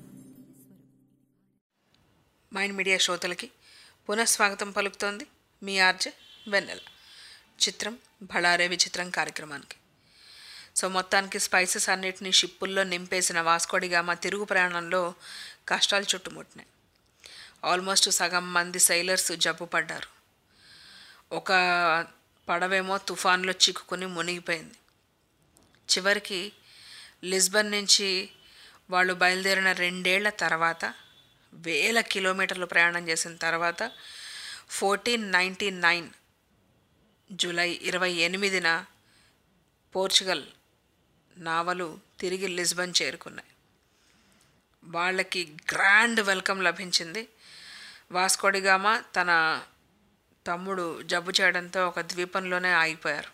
mind media శ్రోతలకి పునఃస్వాగతం పలుకుతోంది మీ RJ వెన్నెల చిత్రం బళారే విచిత్రం కార్యక్రమానికి సో మొత్తానికి స్పైసెస్ అన్నిటినీ షిప్పుల్లో నింపేసిన వాస్కోడిగామ తిరుగు ప్రయాణంలో కష్టాలు చుట్టుముట్టినాయి ఆల్మోస్ట్ సగం మంది సైలర్స్ జబ్బు పడ్డారు ఒక పడవేమో తుఫాన్లో చిక్కుకుని మునిగిపోయింది చివరికి లిస్బన్ నుంచి వాళ్ళు బయలుదేరిన రెండేళ్ల తర్వాత వేల కిలోమీటర్లు ప్రయాణం చేసిన తర్వాత ఫోర్టీన్ నైంటీ నైన్ జూలై ఇరవై ఎనిమిదిన పోర్చుగల్ నావలు తిరిగి లిస్బన్ చేరుకున్నాయి వాళ్ళకి గ్రాండ్ వెల్కమ్ లభించింది వాస్కోడిగామ తన తమ్ముడు జబ్బు చేయడంతో ఒక ద్వీపంలోనే ఆగిపోయారు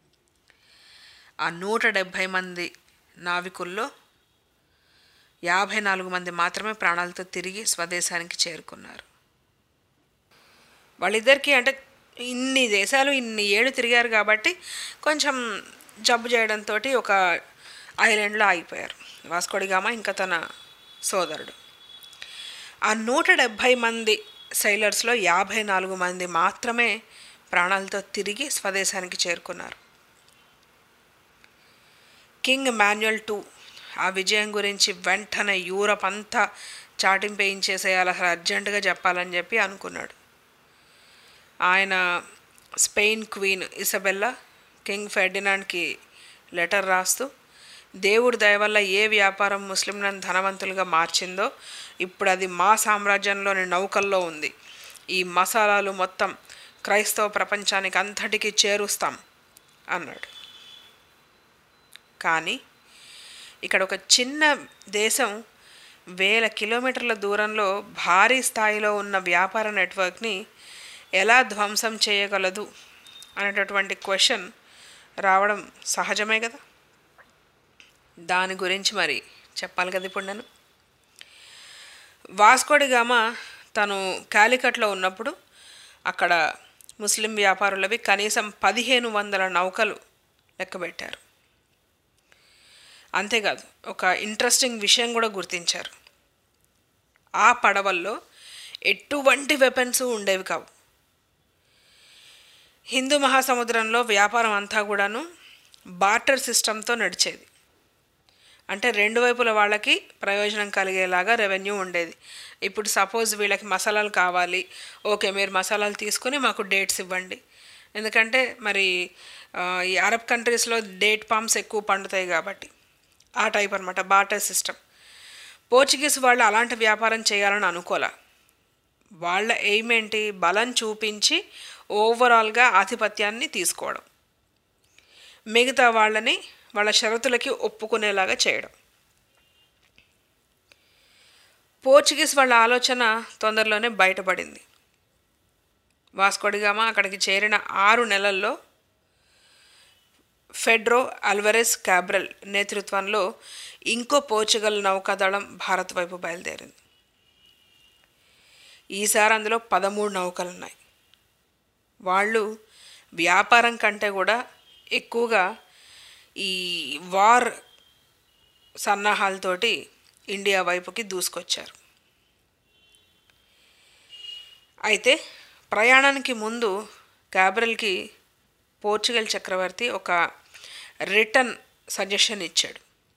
ఆ నూట డెబ్భై మంది నావికుల్లో యాభై నాలుగు మంది మాత్రమే ప్రాణాలతో తిరిగి స్వదేశానికి చేరుకున్నారు వాళ్ళిద్దరికీ అంటే ఇన్ని దేశాలు ఇన్ని ఏళ్ళు తిరిగారు కాబట్టి కొంచెం జబ్బు చేయడంతో ఒక ఐలాండ్లో ఆగిపోయారు వాస్కోడిగామ ఇంకా తన సోదరుడు ఆ నూట డెబ్భై మంది సైలర్స్లో యాభై నాలుగు మంది మాత్రమే ప్రాణాలతో తిరిగి స్వదేశానికి చేరుకున్నారు కింగ్ మాన్యువల్ టూ ఆ విజయం గురించి వెంటనే యూరప్ అంతా చాటింపేయించేసేయాలి అసలు అర్జెంటుగా చెప్పాలని చెప్పి అనుకున్నాడు ఆయన స్పెయిన్ క్వీన్ ఇసబెల్లా కింగ్ ఫెర్డినాండ్కి లెటర్ రాస్తూ దేవుడి దయ వల్ల ఏ వ్యాపారం ముస్లింలను ధనవంతులుగా మార్చిందో ఇప్పుడు అది మా సామ్రాజ్యంలోని నౌకల్లో ఉంది ఈ మసాలాలు మొత్తం క్రైస్తవ ప్రపంచానికి అంతటికీ చేరుస్తాం అన్నాడు కానీ ఇక్కడ ఒక చిన్న దేశం వేల కిలోమీటర్ల దూరంలో భారీ స్థాయిలో ఉన్న వ్యాపార నెట్వర్క్ని ఎలా ధ్వంసం చేయగలదు అనేటటువంటి క్వశ్చన్ రావడం సహజమే కదా దాని గురించి మరి చెప్పాలి కదా ఇప్పుడు నేను వాస్కోడిగామ తను కాలికట్లో ఉన్నప్పుడు అక్కడ ముస్లిం వ్యాపారులవి కనీసం పదిహేను వందల నౌకలు లెక్కబెట్టారు అంతేకాదు ఒక ఇంట్రెస్టింగ్ విషయం కూడా గుర్తించారు ఆ పడవల్లో ఎటువంటి వెపన్స్ ఉండేవి కావు హిందూ మహాసముద్రంలో వ్యాపారం అంతా కూడాను బార్టర్ సిస్టంతో నడిచేది అంటే రెండు వైపుల వాళ్ళకి ప్రయోజనం కలిగేలాగా రెవెన్యూ ఉండేది ఇప్పుడు సపోజ్ వీళ్ళకి మసాలాలు కావాలి ఓకే మీరు మసాలాలు తీసుకుని మాకు డేట్స్ ఇవ్వండి ఎందుకంటే మరి ఆ, ఈ అరబ్ కంట్రీస్లో డేట్ పామ్స్ ఎక్కువ పండుతాయి కాబట్టి ఆ టైప్ అనమాట బార్టర్ సిస్టమ్ పోర్చుగీస్ వాళ్ళు అలాంటి వ్యాపారం చేయాలని అనుకోలే వాళ్ళ ఎయిమ్ ఏంటి బలం చూపించి ఓవరాల్గా ఆధిపత్యాన్ని తీసుకోవడం మిగతా వాళ్ళని వాళ్ళ షరతులకి ఒప్పుకునేలాగా చేయడం పోర్చుగీస్ వాళ్ళ ఆలోచన తొందరలోనే బయటపడింది వాస్కోడిగామా అక్కడికి చేరిన ఆరు నెలల్లో ఫెడ్రో అల్వరెస్ క్యాబ్రల్ నేతృత్వంలో ఇంకో పోర్చుగల్ నౌకాదళం భారత్ వైపు బయలుదేరింది ఈసారి అందులో పదమూడు నౌకలు ఉన్నాయి వాళ్ళు వ్యాపారం కంటే కూడా ఎక్కువగా ఈ వార్ సన్నాహాలతోటి ఇండియా వైపుకి దూసుకొచ్చారు అయితే ప్రయాణానికి ముందు క్యాబ్రల్కి పోర్చుగల్ చక్రవర్తి ఒక రిటర్న్ సజెషన్ ఇచ్చాడు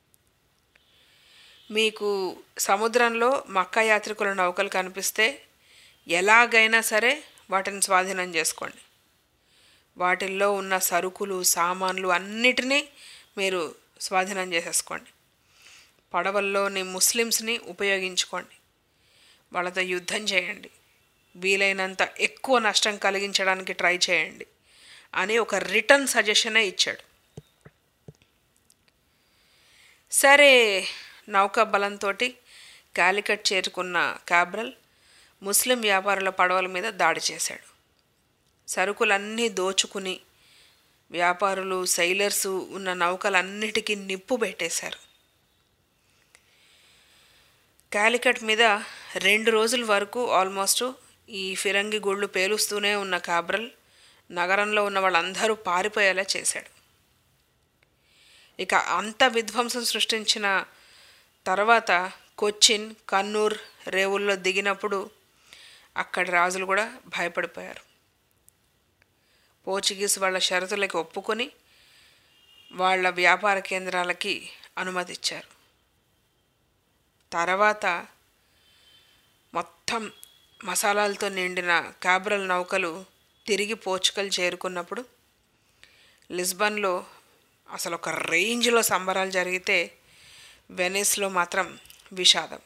మీకు సముద్రంలో మక్కా యాత్రికుల నౌకలు కనిపిస్తే ఎలాగైనా సరే వాటిని స్వాధీనం చేసుకోండి వాటిల్లో ఉన్న సరుకులు సామాన్లు అన్నిటినీ మీరు స్వాధీనం చేసేసుకోండి పడవల్లోని ముస్లిమ్స్ని ఉపయోగించుకోండి వాళ్ళతో యుద్ధం చేయండి వీలైనంత ఎక్కువ నష్టం కలిగించడానికి ట్రై చేయండి అని ఒక రిటర్న్ సజెషనే ఇచ్చాడు సరే నౌకా బలంతో కాలికట్ చేరుకున్న క్యాబ్రల్ ముస్లిం వ్యాపారుల పడవల మీద దాడి చేశాడు సరుకులన్నీ దోచుకుని వ్యాపారులు సైలర్సు ఉన్న నౌకలన్నిటికీ నిప్పు పెట్టేశారు కాలికట్ మీద రెండు రోజుల వరకు ఆల్మోస్ట్ ఈ ఫిరంగి గుళ్ళు పేలుస్తూనే ఉన్న కాబ్రల్ నగరంలో ఉన్న వాళ్ళందరూ పారిపోయేలా చేశాడు ఇక అంత విధ్వంసం సృష్టించిన తర్వాత కొచ్చిన్ కన్నూర్ రేవుల్లో దిగినప్పుడు అక్కడి రాజులు కూడా భయపడిపోయారు పోర్చుగీస్ వాళ్ళ షరతులకి ఒప్పుకొని వాళ్ళ వ్యాపార కేంద్రాలకి అనుమతి ఇచ్చారు తర్వాత మొత్తం మసాలాలతో నిండిన క్యాబ్రల్ నౌకలు తిరిగి పోర్చుగల్ చేరుకున్నప్పుడు లిస్బన్లో అసలు ఒక రేంజ్లో సంబరాలు జరిగితే వెనిస్లో మాత్రం విషాదం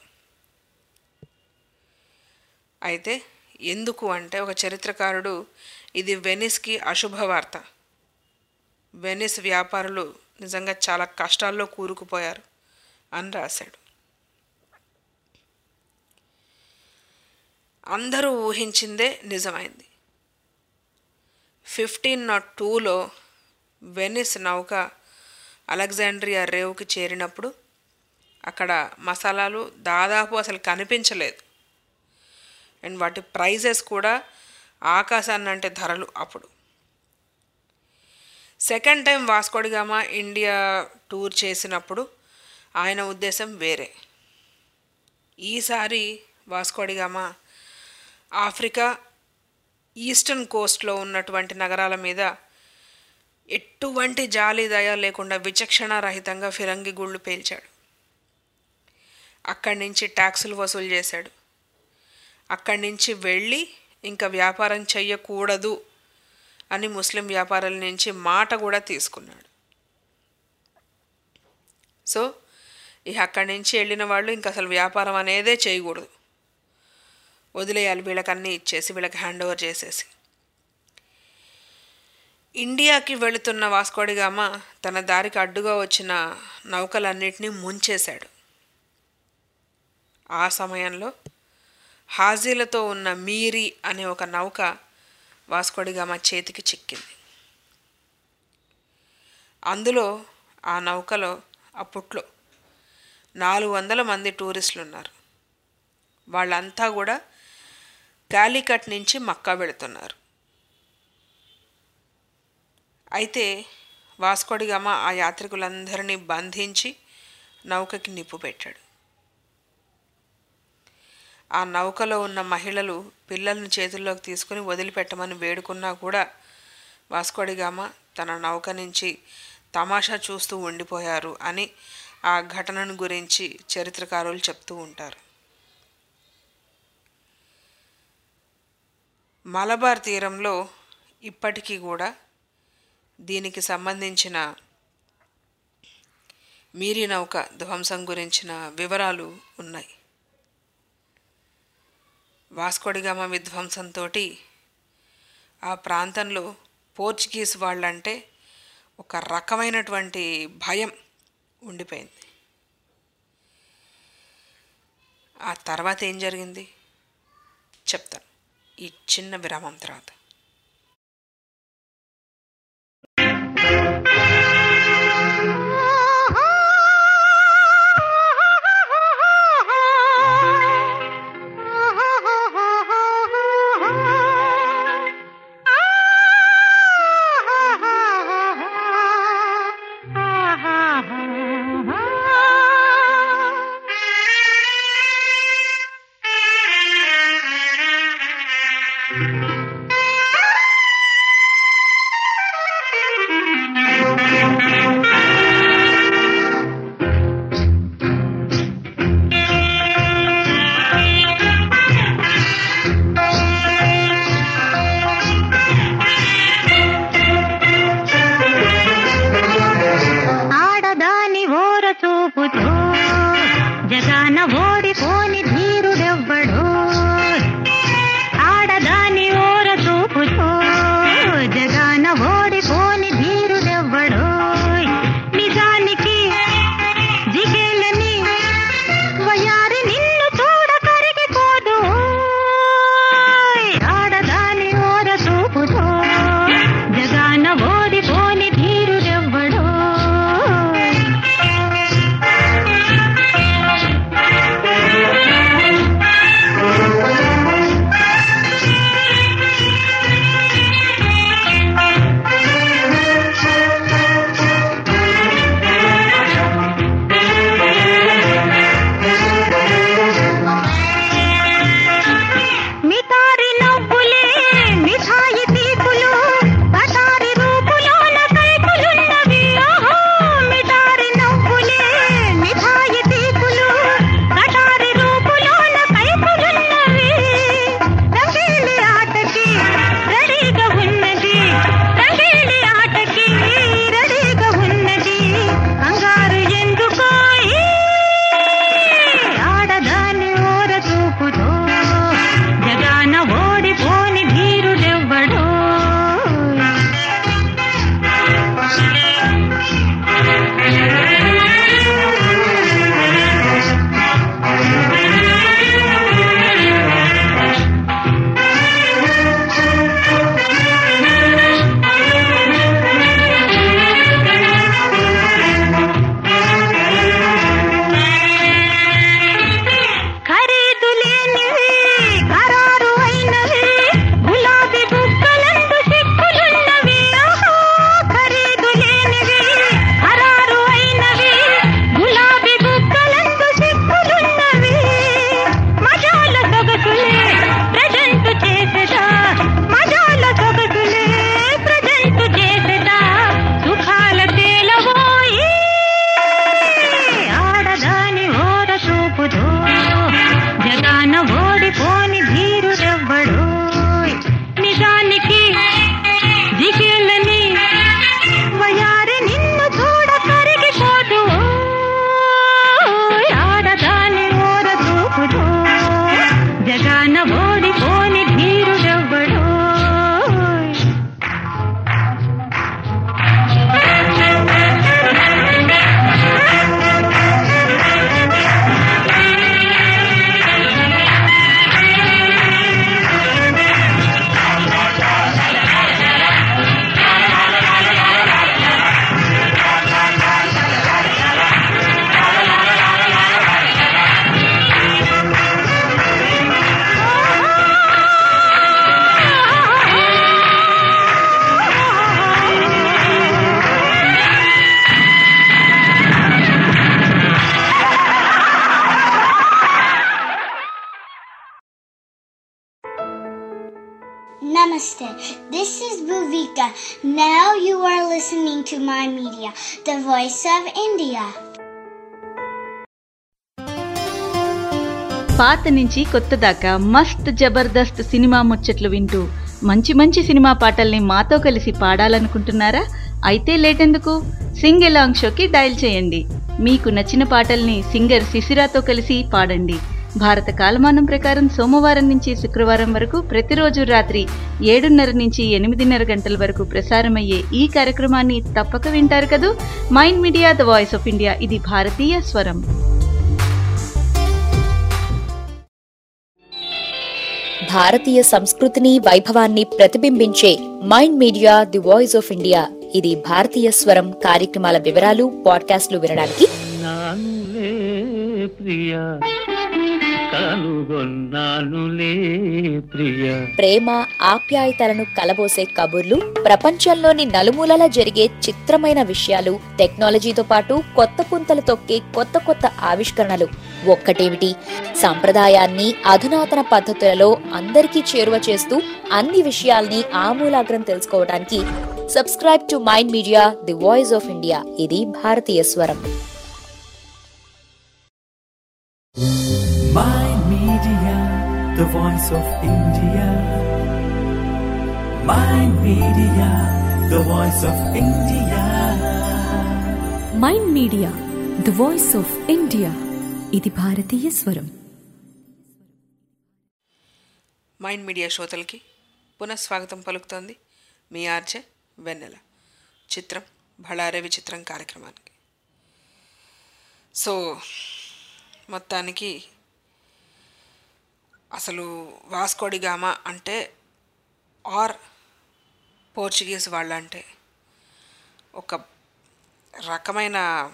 అయితే ఎందుకు అంటే ఒక చరిత్రకారుడు ఇది వెనిస్కి అశుభవార్త వెనిస్ వ్యాపారులు నిజంగా చాలా కష్టాల్లో కూరుకుపోయారు అని రాశాడు అందరూ ఊహించిందే నిజమైంది ఫిఫ్టీన్ నాట్ టూలో వెనిస్ నౌక అలెగ్జాండ్రియా రేవుకి చేరినప్పుడు అక్కడ మసాలాలు దాదాపు అసలు కనిపించలేదు అండ్ వాటి ప్రైజెస్ కూడా ఆకాశాన్ని అంటే ధరలు అప్పుడు second time Vasco da Gama India tour చేసినప్పుడు ఆయన ఉద్దేశం వేరే ఈసారి వాస్కోడిగామా ఆఫ్రికా ఈస్టర్న్ కోస్ట్లో ఉన్నటువంటి నగరాల మీద ఎటువంటి జాలి దయ లేకుండా విచక్షణ రహితంగా ఫిరంగి గుళ్ళు పేల్చాడు అక్కడి నుంచి ట్యాక్సులు వసూలు చేశాడు అక్కడి నుంచి వెళ్ళి ఇంకా వ్యాపారం చెయ్యకూడదు అని ముస్లిం వ్యాపారాల నుంచి మాట కూడా తీసుకున్నాడు సో ఇక అక్కడి నుంచి వెళ్ళిన వాళ్ళు ఇంకా అసలు వ్యాపారం అనేదే చేయకూడదు వదిలేయాలి వీళ్ళకన్నీ ఇచ్చేసి వీళ్ళకి హ్యాండ్ ఓవర్ చేసేసి ఇండియాకి వెళుతున్న వాస్కోడిగామ తన దారికి అడ్డుగా వచ్చిన నౌకలన్నిటినీ ముంచేశాడు ఆ సమయంలో హాజీలతో ఉన్న మీరి అనే ఒక నౌక వాస్కోడిగామ చేతికి చిక్కింది అందులో ఆ నౌకలో అప్పట్లో నాలుగు వందల మంది టూరిస్టులు ఉన్నారు వాళ్ళంతా కూడా కాలికట్ నుంచి మక్కా వెళుతున్నారు అయితే వాస్కోడిగామ ఆ యాత్రికులందరినీ బంధించి నౌకకి నిప్పు పెట్టాడు ఆ నౌకలో ఉన్న మహిళలు పిల్లల్ని చేతుల్లోకి తీసుకుని వదిలిపెట్టమని వేడుకున్నా కూడా వాస్కోడిగామ తన నౌక నుంచి తమాషా చూస్తూ ఉండిపోయారు అని ఆ ఘటనను గురించి చరిత్రకారులు చెప్తూ ఉంటారు మలబార్ తీరంలో ఇప్పటికీ కూడా దీనికి సంబంధించిన మీరి నౌక ధ్వంసం గురించిన వివరాలు ఉన్నాయి వాస్కోడిగామ విధ్వంసంతో ఆ ప్రాంతంలో పోర్చుగీస్ వాళ్ళంటే ఒక రకమైనటువంటి భయం ఉండిపోయింది ఆ తర్వాత ఏం జరిగింది చెప్తాను ఈ చిన్న విరామం తర్వాత ఆడదాని ఓర చూపుతో జగాన ఓడిపోని ధీరుడెవ్వడు ఆడదాని ఓర Namaste. This is Bhuvika. Now you are listening to my media, the voice of India. పాత నుంచి కొత్త దాకా మస్త్ జబర్దస్త్ సినిమా ముచ్చట్లు వింటూ మంచి మంచి సినిమా పాటల్ని మాతో కలిసి పాడాలనుకుంటున్నారా అయితే లేటెందుకు సింగ్ ఎలాంగ్ షోకి డయల్ చేయండి మీకు నచ్చిన పాటల్ని సింగర్ శిశిరాతో కలిసి పాడండి భారత కాలమానం ప్రకారం సోమవారం నుంచి శుక్రవారం వరకు ప్రతిరోజు రాత్రి ఏడున్నర నుంచి ఎనిమిదిన్నర గంటల వరకు ప్రసారమయ్యే ఈ కార్యక్రమాన్ని తప్పక వింటారు కదూ Mind Media the voice of India ఇది భారతీయ స్వరం భారతీయ సంస్కృతిని వైభవాన్ని ప్రతిబింబించే Mind Media the voice of India ఇది భారతీయ స్వరం కార్యక్రమాల వివరాలు పాడ్కాస్ట్లు వినడానికి నానులే ప్రియ కనుగొన్నానులే ప్రియ ప్రేమ ఆప్యాయతలను కలబోసే కబుర్లు ప్రపంచంలోని నలుమూలలా జరిగే చిత్రమైన విషయాలు టెక్నాలజీతో పాటు కొత్త పుంతలు తొక్కే కొత్త కొత్త ఆవిష్కరణలు ఒక్కటేమిటి సంప్రదాయాన్ని అధునాతన పద్ధతులలో అందరికీ చేరువ చేస్తూ అన్ని విషయాల్ని ఆమూలాగ్రం తెలుసుకోవడానికి subscribe to Mind Media the voice of India ఇది భారతీయ స్వరం Mind Media, the voice of India. Mind Media, the voice of India. Mind Media the voice of India ఇది భారతీయ స్వరం మైండ్ మీడియా శ్రోతలకి పునఃస్వాగతం పలుకుతోంది మీ ఆర్జే వెన్నెల చిత్రం బళారే విచిత్రం కార్యక్రమానికి సో మొత్తానికి అసలు వాస్కోడిగామా అంటే ఆర్ పోర్చుగీస్ వాళ్ళంటే ఒక రకమైన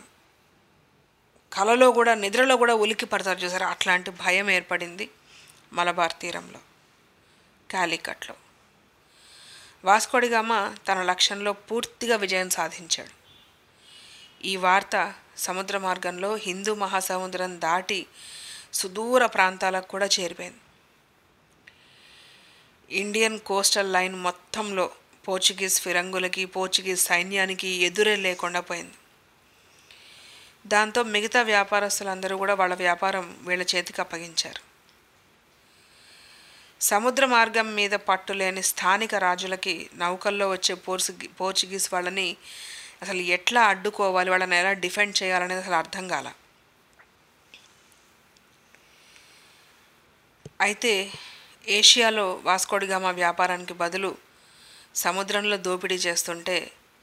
కలలో కూడా నిద్రలో కూడా ఉలికి పడతారు చూసారు అట్లాంటి భయం ఏర్పడింది మలబార్ తీరంలో కాలికట్లో వాస్కోడిగామ తన లక్ష్యంలో పూర్తిగా విజయం సాధించాడు ఈ వార్త సముద్ర మార్గంలో హిందూ మహాసముద్రం దాటి సుదూర ప్రాంతాలకు కూడా చేరిపోయింది ఇండియన్ కోస్టల్ లైన్ మొత్తంలో పోర్చుగీస్ ఫిరంగులకి పోర్చుగీస్ సైన్యానికి ఎదురే లేకుండా పోయింది దాంతో మిగతా వ్యాపారస్తులందరూ కూడా వాళ్ళ వ్యాపారం వీళ్ళ చేతికి అప్పగించారు సముద్ర మార్గం మీద పట్టులేని స్థానిక రాజులకి నౌకల్లో వచ్చే పోర్చుగీ పోర్చుగీస్ వాళ్ళని అసలు ఎట్లా అడ్డుకోవాలి వాళ్ళని ఎలా డిఫెండ్ చేయాలనేది అసలు అర్థం కాల అయితే ఏషియాలో వాస్కోడిగామా వ్యాపారానికి బదులు సముద్రంలో దోపిడీ చేస్తుంటే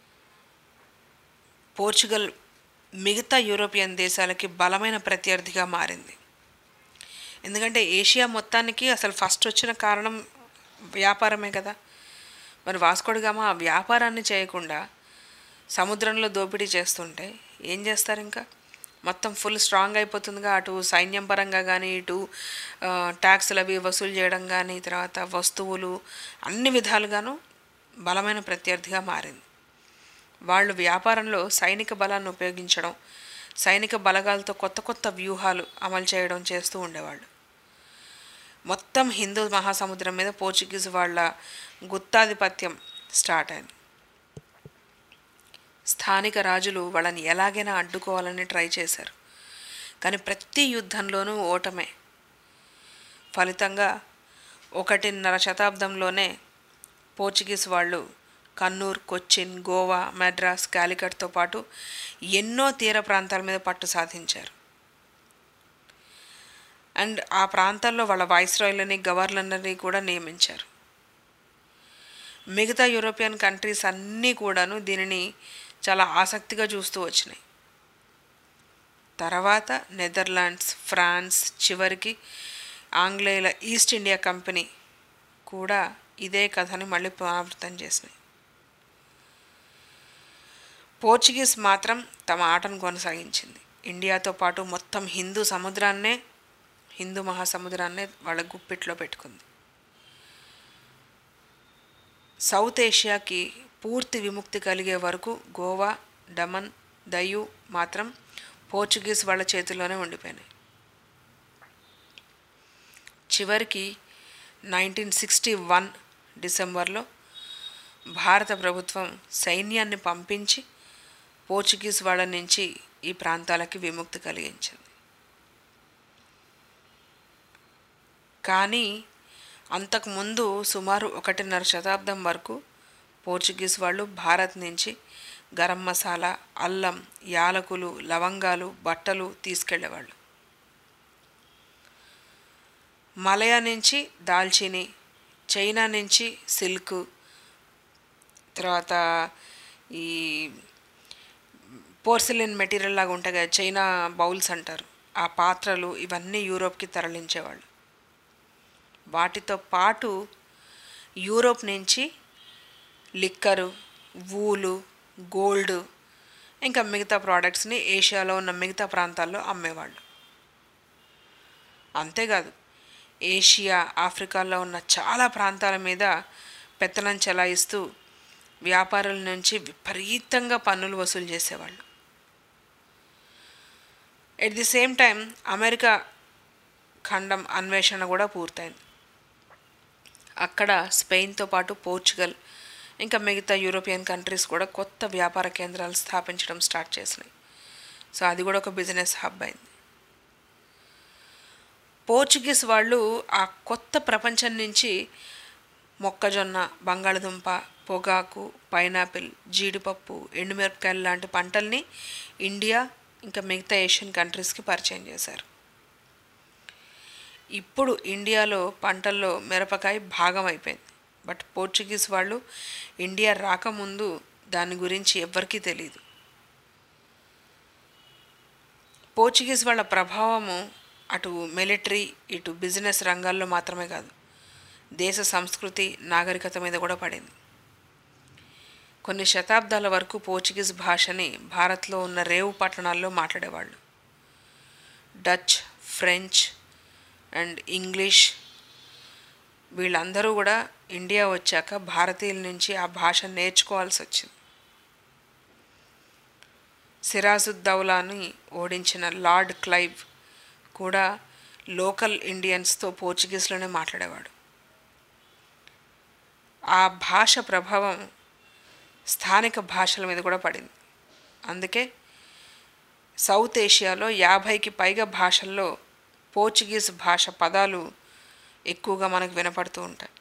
పోర్చుగల్ మిగతా యూరోపియన్ దేశాలకి బలమైన ప్రత్యర్థిగా మారింది ఎందుకంటే ఏషియా మొత్తానికి అసలు ఫస్ట్ వచ్చిన కారణం వ్యాపారమే కదా మరి వాస్కోడిగామా ఆ వ్యాపారాన్ని చేయకుండా సముద్రంలో దోపిడీ చేస్తుంటే ఏం చేస్తారు ఇంకా మొత్తం ఫుల్ స్ట్రాంగ్ అయిపోతుందిగా అటు సైన్యం పరంగా కానీ ఇటు ట్యాక్సులు అవి వసూలు చేయడం కానీ తర్వాత వస్తువులు అన్ని విధాలుగాను బలమైన ప్రత్యర్థిగా మారింది వాళ్ళు వ్యాపారంలో సైనిక బలాన్ని ఉపయోగించడం సైనిక బలగాలతో కొత్త కొత్త వ్యూహాలు అమలు చేయడం చేస్తూ ఉండేవాళ్ళు మొత్తం హిందూ మహాసముద్రం మీద పోర్చుగీస్ వాళ్ళ గుత్తాధిపత్యం స్టార్ట్ అయింది స్థానిక రాజులు వాళ్ళని ఎలాగైనా అడ్డుకోవాలని ట్రై చేశారు కానీ ప్రతి యుద్ధంలోనూ ఓటమే ఫలితంగా ఒకటిన్నర శతాబ్దంలోనే పోర్చుగీస్ వాళ్ళు కన్నూర్ కొచ్చిన్ గోవా మద్రాస్ కాలికట్తో పాటు ఎన్నో తీర ప్రాంతాల మీద పట్టు సాధించారు అండ్ ఆ ప్రాంతాల్లో వాళ్ళ వాయిస్రాయ్లని గవర్నర్ని కూడా నియమించారు మిగతా యూరోపియన్ కంట్రీస్ అన్నీ కూడాను దీనిని చాలా ఆసక్తిగా చూస్తూ వచ్చినాయి తర్వాత నెదర్లాండ్స్ ఫ్రాన్స్ చివరికి ఆంగ్లేయుల ఈస్ట్ ఇండియా కంపెనీ కూడా ఇదే కథని మళ్ళీ పునరావృతం చేసినాయి పోర్చుగీస్ మాత్రం తమ ఆటను కొనసాగించింది ఇండియాతో పాటు మొత్తం హిందూ సముద్రాన్నే హిందూ మహాసముద్రాన్నే వాళ్ళ గుప్పిట్లో పెట్టుకుంది సౌత్ ఏషియాకి పూర్తి విముక్తి కలిగే వరకు గోవా డమన్ దయు మాత్రం పోర్చుగీస్ వాళ్ళ చేతిలోనే ఉండిపోయినాయి చివరికి నైన్టీన్ సిక్స్టీ వన్ డిసెంబర్లో భారత ప్రభుత్వం సైన్యాన్ని పంపించి పోర్చుగీస్ వాళ్ళ నుంచి ఈ ప్రాంతాలకి విముక్తి కలిగించింది కానీ అంతకుముందు సుమారు ఒకటిన్నర శతాబ్దం వరకు పోర్చుగీస్ వాళ్ళు భారత్ నుంచి గరం మసాలా అల్లం యాలకులు లవంగాలు బట్టలు తీసుకెళ్ళేవాళ్ళు మలయా నుంచి దాల్చిని చైనా నుంచి సిల్క్ తర్వాత ఈ పోర్సిలిన్ మెటీరియల్ లాగా ఉంటాయి కదా చైనా బౌల్స్ అంటారు ఆ పాత్రలు ఇవన్నీ యూరోప్కి తరలించేవాళ్ళు వాటితో పాటు యూరోప్ నుంచి లిక్కరు వూలు గోల్డ్ ఇంకా మిగతా ప్రోడక్ట్స్ని ఏషియాలో ఉన్న మిగతా ప్రాంతాల్లో అమ్మేవాళ్ళు అంతేకాదు ఏషియా ఆఫ్రికాలో ఉన్న చాలా ప్రాంతాల మీద పెత్తనం చెలాయిస్తూ వ్యాపారుల నుంచి విపరీతంగా పన్నులు వసూలు చేసేవాళ్ళు at the same time America ఖండం అన్వేషణ కూడా పూర్తయింది అక్కడ స్పెయిన్తో పాటు పోర్చుగల్ ఇంకా మిగతా యూరోపియన్ కంట్రీస్ కూడా కొత్త వ్యాపార కేంద్రాలు స్థాపించడం స్టార్ట్ చేసినాయి సో అది కూడా ఒక బిజినెస్ హబ్ అయింది పోర్చుగీస్ వాళ్ళు ఆ కొత్త ప్రపంచం నుంచి మొక్కజొన్న బంగాళదుంప పొగాకు పైనాపిల్ జీడిపప్పు ఎండుమిరపకాయలు లాంటి పంటల్ని ఇండియా ఇంకా మిగతా ఏషియన్ కంట్రీస్కి పరిచయం చేశారు ఇప్పుడు ఇండియాలో పంటల్లో మిరపకాయ భాగం అయిపోయింది బట్ పోర్చుగీస్ వాళ్ళు ఇండియా రాకముందు దాని గురించి ఎవ్వరికీ తెలియదు పోర్చుగీస్ వాళ్ళ ప్రభావము అటు మిలిటరీ ఇటు బిజినెస్ రంగాల్లో మాత్రమే కాదు దేశ సంస్కృతి నాగరికత మీద కూడా పడింది కొన్ని శతాబ్దాల వరకు పోర్చుగీస్ భాషని భారత్లో ఉన్న రేవు పట్టణాల్లో మాట్లాడేవాళ్ళు డచ్ ఫ్రెంచ్ అండ్ ఇంగ్లీష్ వీళ్ళందరూ కూడా ఇండియా వచ్చాక భారతీయుల నుంచి ఆ భాష నేర్చుకోవాల్సి వచ్చింది సిరాజుద్దౌలాని ఓడించిన లార్డ్ క్లైవ్ కూడా లోకల్ ఇండియన్స్తో పోర్చుగీస్లోనే మాట్లాడేవాడు ఆ భాష ప్రభావం స్థానిక భాషల మీద కూడా పడింది అందుకే సౌత్ ఏషియాలో యాభైకి పైగా భాషల్లో పోర్చుగీస్ భాష పదాలు ఎక్కువగా మనకు వినపడుతూ ఉంటాయి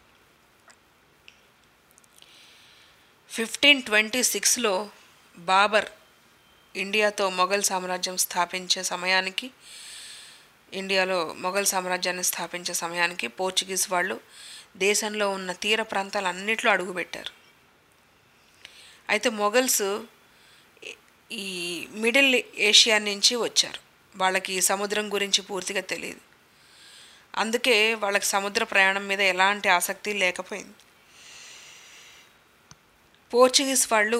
ఫిఫ్టీన్ ట్వంటీ సిక్స్లో బాబర్ ఇండియాతో మొఘల్ సామ్రాజ్యం స్థాపించే సమయానికి ఇండియాలో మొఘల్ సామ్రాజ్యాన్ని స్థాపించే సమయానికి పోర్చుగీస్ వాళ్ళు దేశంలో ఉన్న తీర ప్రాంతాలన్నింటిలో అడుగుపెట్టారు అయితే మొఘల్స్ ఈ మిడిల్ ఏషియా నుంచి వచ్చారు వాళ్ళకి సముద్రం గురించి పూర్తిగా తెలియదు అందుకే వాళ్ళకి సముద్ర ప్రయాణం మీద ఎలాంటి ఆసక్తి లేకపోయింది పోర్చుగీస్ వాళ్ళు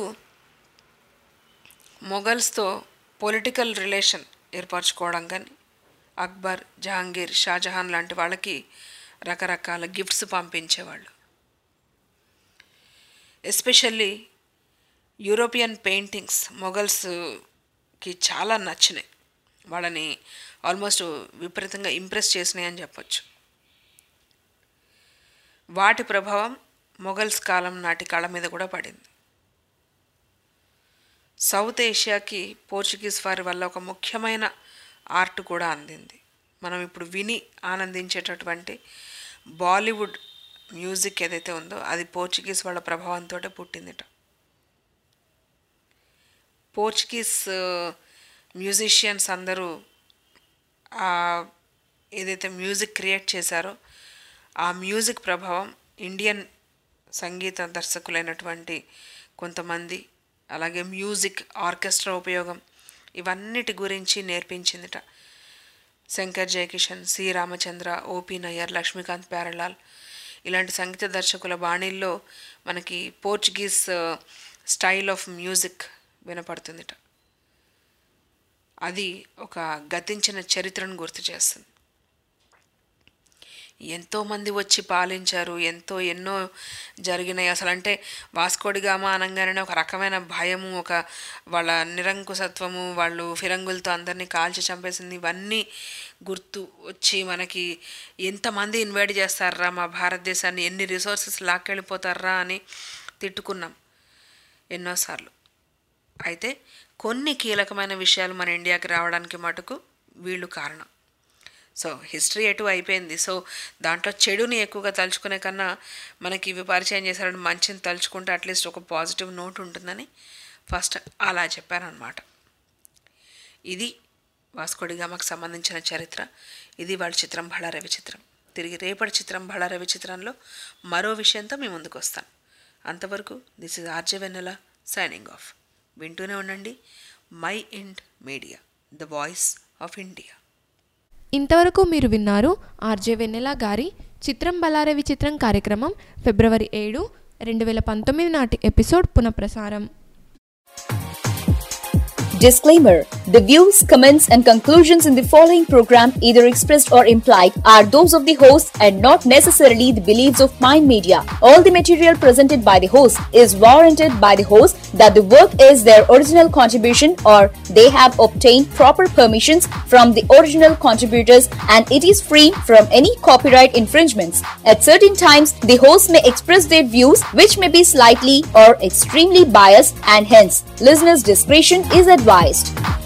మొఘల్స్తో పొలిటికల్ రిలేషన్ ఏర్పరచుకోవడం కానీ అక్బర్ జహాంగీర్ షాజహాన్ లాంటి వాళ్ళకి రకరకాల గిఫ్ట్స్ పంపించేవాళ్ళు ఎస్పెషల్లీ యూరోపియన్ పెయింటింగ్స్ మొఘల్స్కి చాలా నచ్చినాయి వాళ్ళని ఆల్మోస్ట్ విపరీతంగా ఇంప్రెస్ చేసినాయి అని చెప్పొచ్చు వాటి ప్రభావం మొఘల్స్ కాలం నాటి కళ మీద కూడా పడింది సౌత్ ఏషియాకి పోర్చుగీస్ వారి వల్ల ఒక ముఖ్యమైన ఆర్ట్ కూడా అందింది మనం ఇప్పుడు విని ఆనందించేటటువంటి బాలీవుడ్ మ్యూజిక్ ఏదైతే ఉందో అది పోర్చుగీస్ వాళ్ళ ప్రభావంతో పుట్టిందిట పోర్చుగీస్ మ్యూజిషియన్స్ అందరూ ఏదైతే మ్యూజిక్ క్రియేట్ చేశారో ఆ మ్యూజిక్ ప్రభావం ఇండియన్ సంగీత దర్శకులైనటువంటి కొంతమంది అలాగే మ్యూజిక్ ఆర్కెస్ట్రా ఉపయోగం ఇవన్నిటి గురించి నేర్పించిందిట శంకర్ జయకిషన్ సి రామచంద్ర ఓపి నయ్యర్ లక్ష్మీకాంత్ ప్యారలాల్ ఇలాంటి సంగీత దర్శకుల బాణీల్లో మనకి పోర్చుగీస్ స్టైల్ ఆఫ్ మ్యూజిక్ వినపడుతుందిట అది ఒక గతించిన చరిత్రను గుర్తు చేస్తుంది ఎంతోమంది వచ్చి పాలించారు ఎంతో ఎన్నో జరిగినాయి అసలు అంటే వాస్కోడిగామా అనగానే ఒక రకమైన భయము ఒక వాళ్ళ నిరంకుశత్వము వాళ్ళు ఫిరంగులతో అందరినీ కాల్చి చంపేసింది ఇవన్నీ గుర్తు వచ్చి మనకి ఎంతమంది ఇన్వైట్ చేస్తారా మా భారతదేశాన్ని ఎన్ని రిసోర్సెస్ లాక్కెళ్ళిపోతారా అని తిట్టుకున్నాం ఎన్నోసార్లు అయితే కొన్ని కీలకమైన విషయాలు మన ఇండియాకి రావడానికి మటుకు వీళ్ళు కారణం సో హిస్టరీ ఎటు అయిపోయింది సో దాంట్లో చెడుని ఎక్కువగా తలుచుకునే కన్నా మనకి ఇవి పరిచయం చేశారని మంచిని తలుచుకుంటే అట్లీస్ట్ ఒక పాజిటివ్ నోట్ ఉంటుందని ఫస్ట్ అలా చెప్పారనమాట ఇది వాస్కోడిగామకు సంబంధించిన చరిత్ర ఇది వాళ్ళ చిత్రం బళారవి చిత్రం తిరిగి రేపటి చిత్రం బళారవి చిత్రంలో మరో విషయంతో మీ ముందుకు వస్తాను అంతవరకు this is RJ Vennela signing off వింటూనే ఉండండి Mind Media the voice of India ఇంతవరకు మీరు విన్నారు ఆర్జే వెన్నెల గారి చిత్రం బలారే విచిత్రం కార్యక్రమం ఫిబ్రవరి ఏడు రెండు వేల పంతొమ్మిది నాటి ఎపిసోడ్ పునఃప్రసారం Disclaimer The views, comments, and conclusions in the following program, either expressed or implied, are those of the host and not necessarily the beliefs of Mind Media. All the material presented by the host is warranted by the host that the work is their original contribution or they have obtained proper permissions from the original contributors and it is free from any copyright infringements. At certain times, the host may express their views which may be slightly or extremely biased and hence listeners' discretion is advised.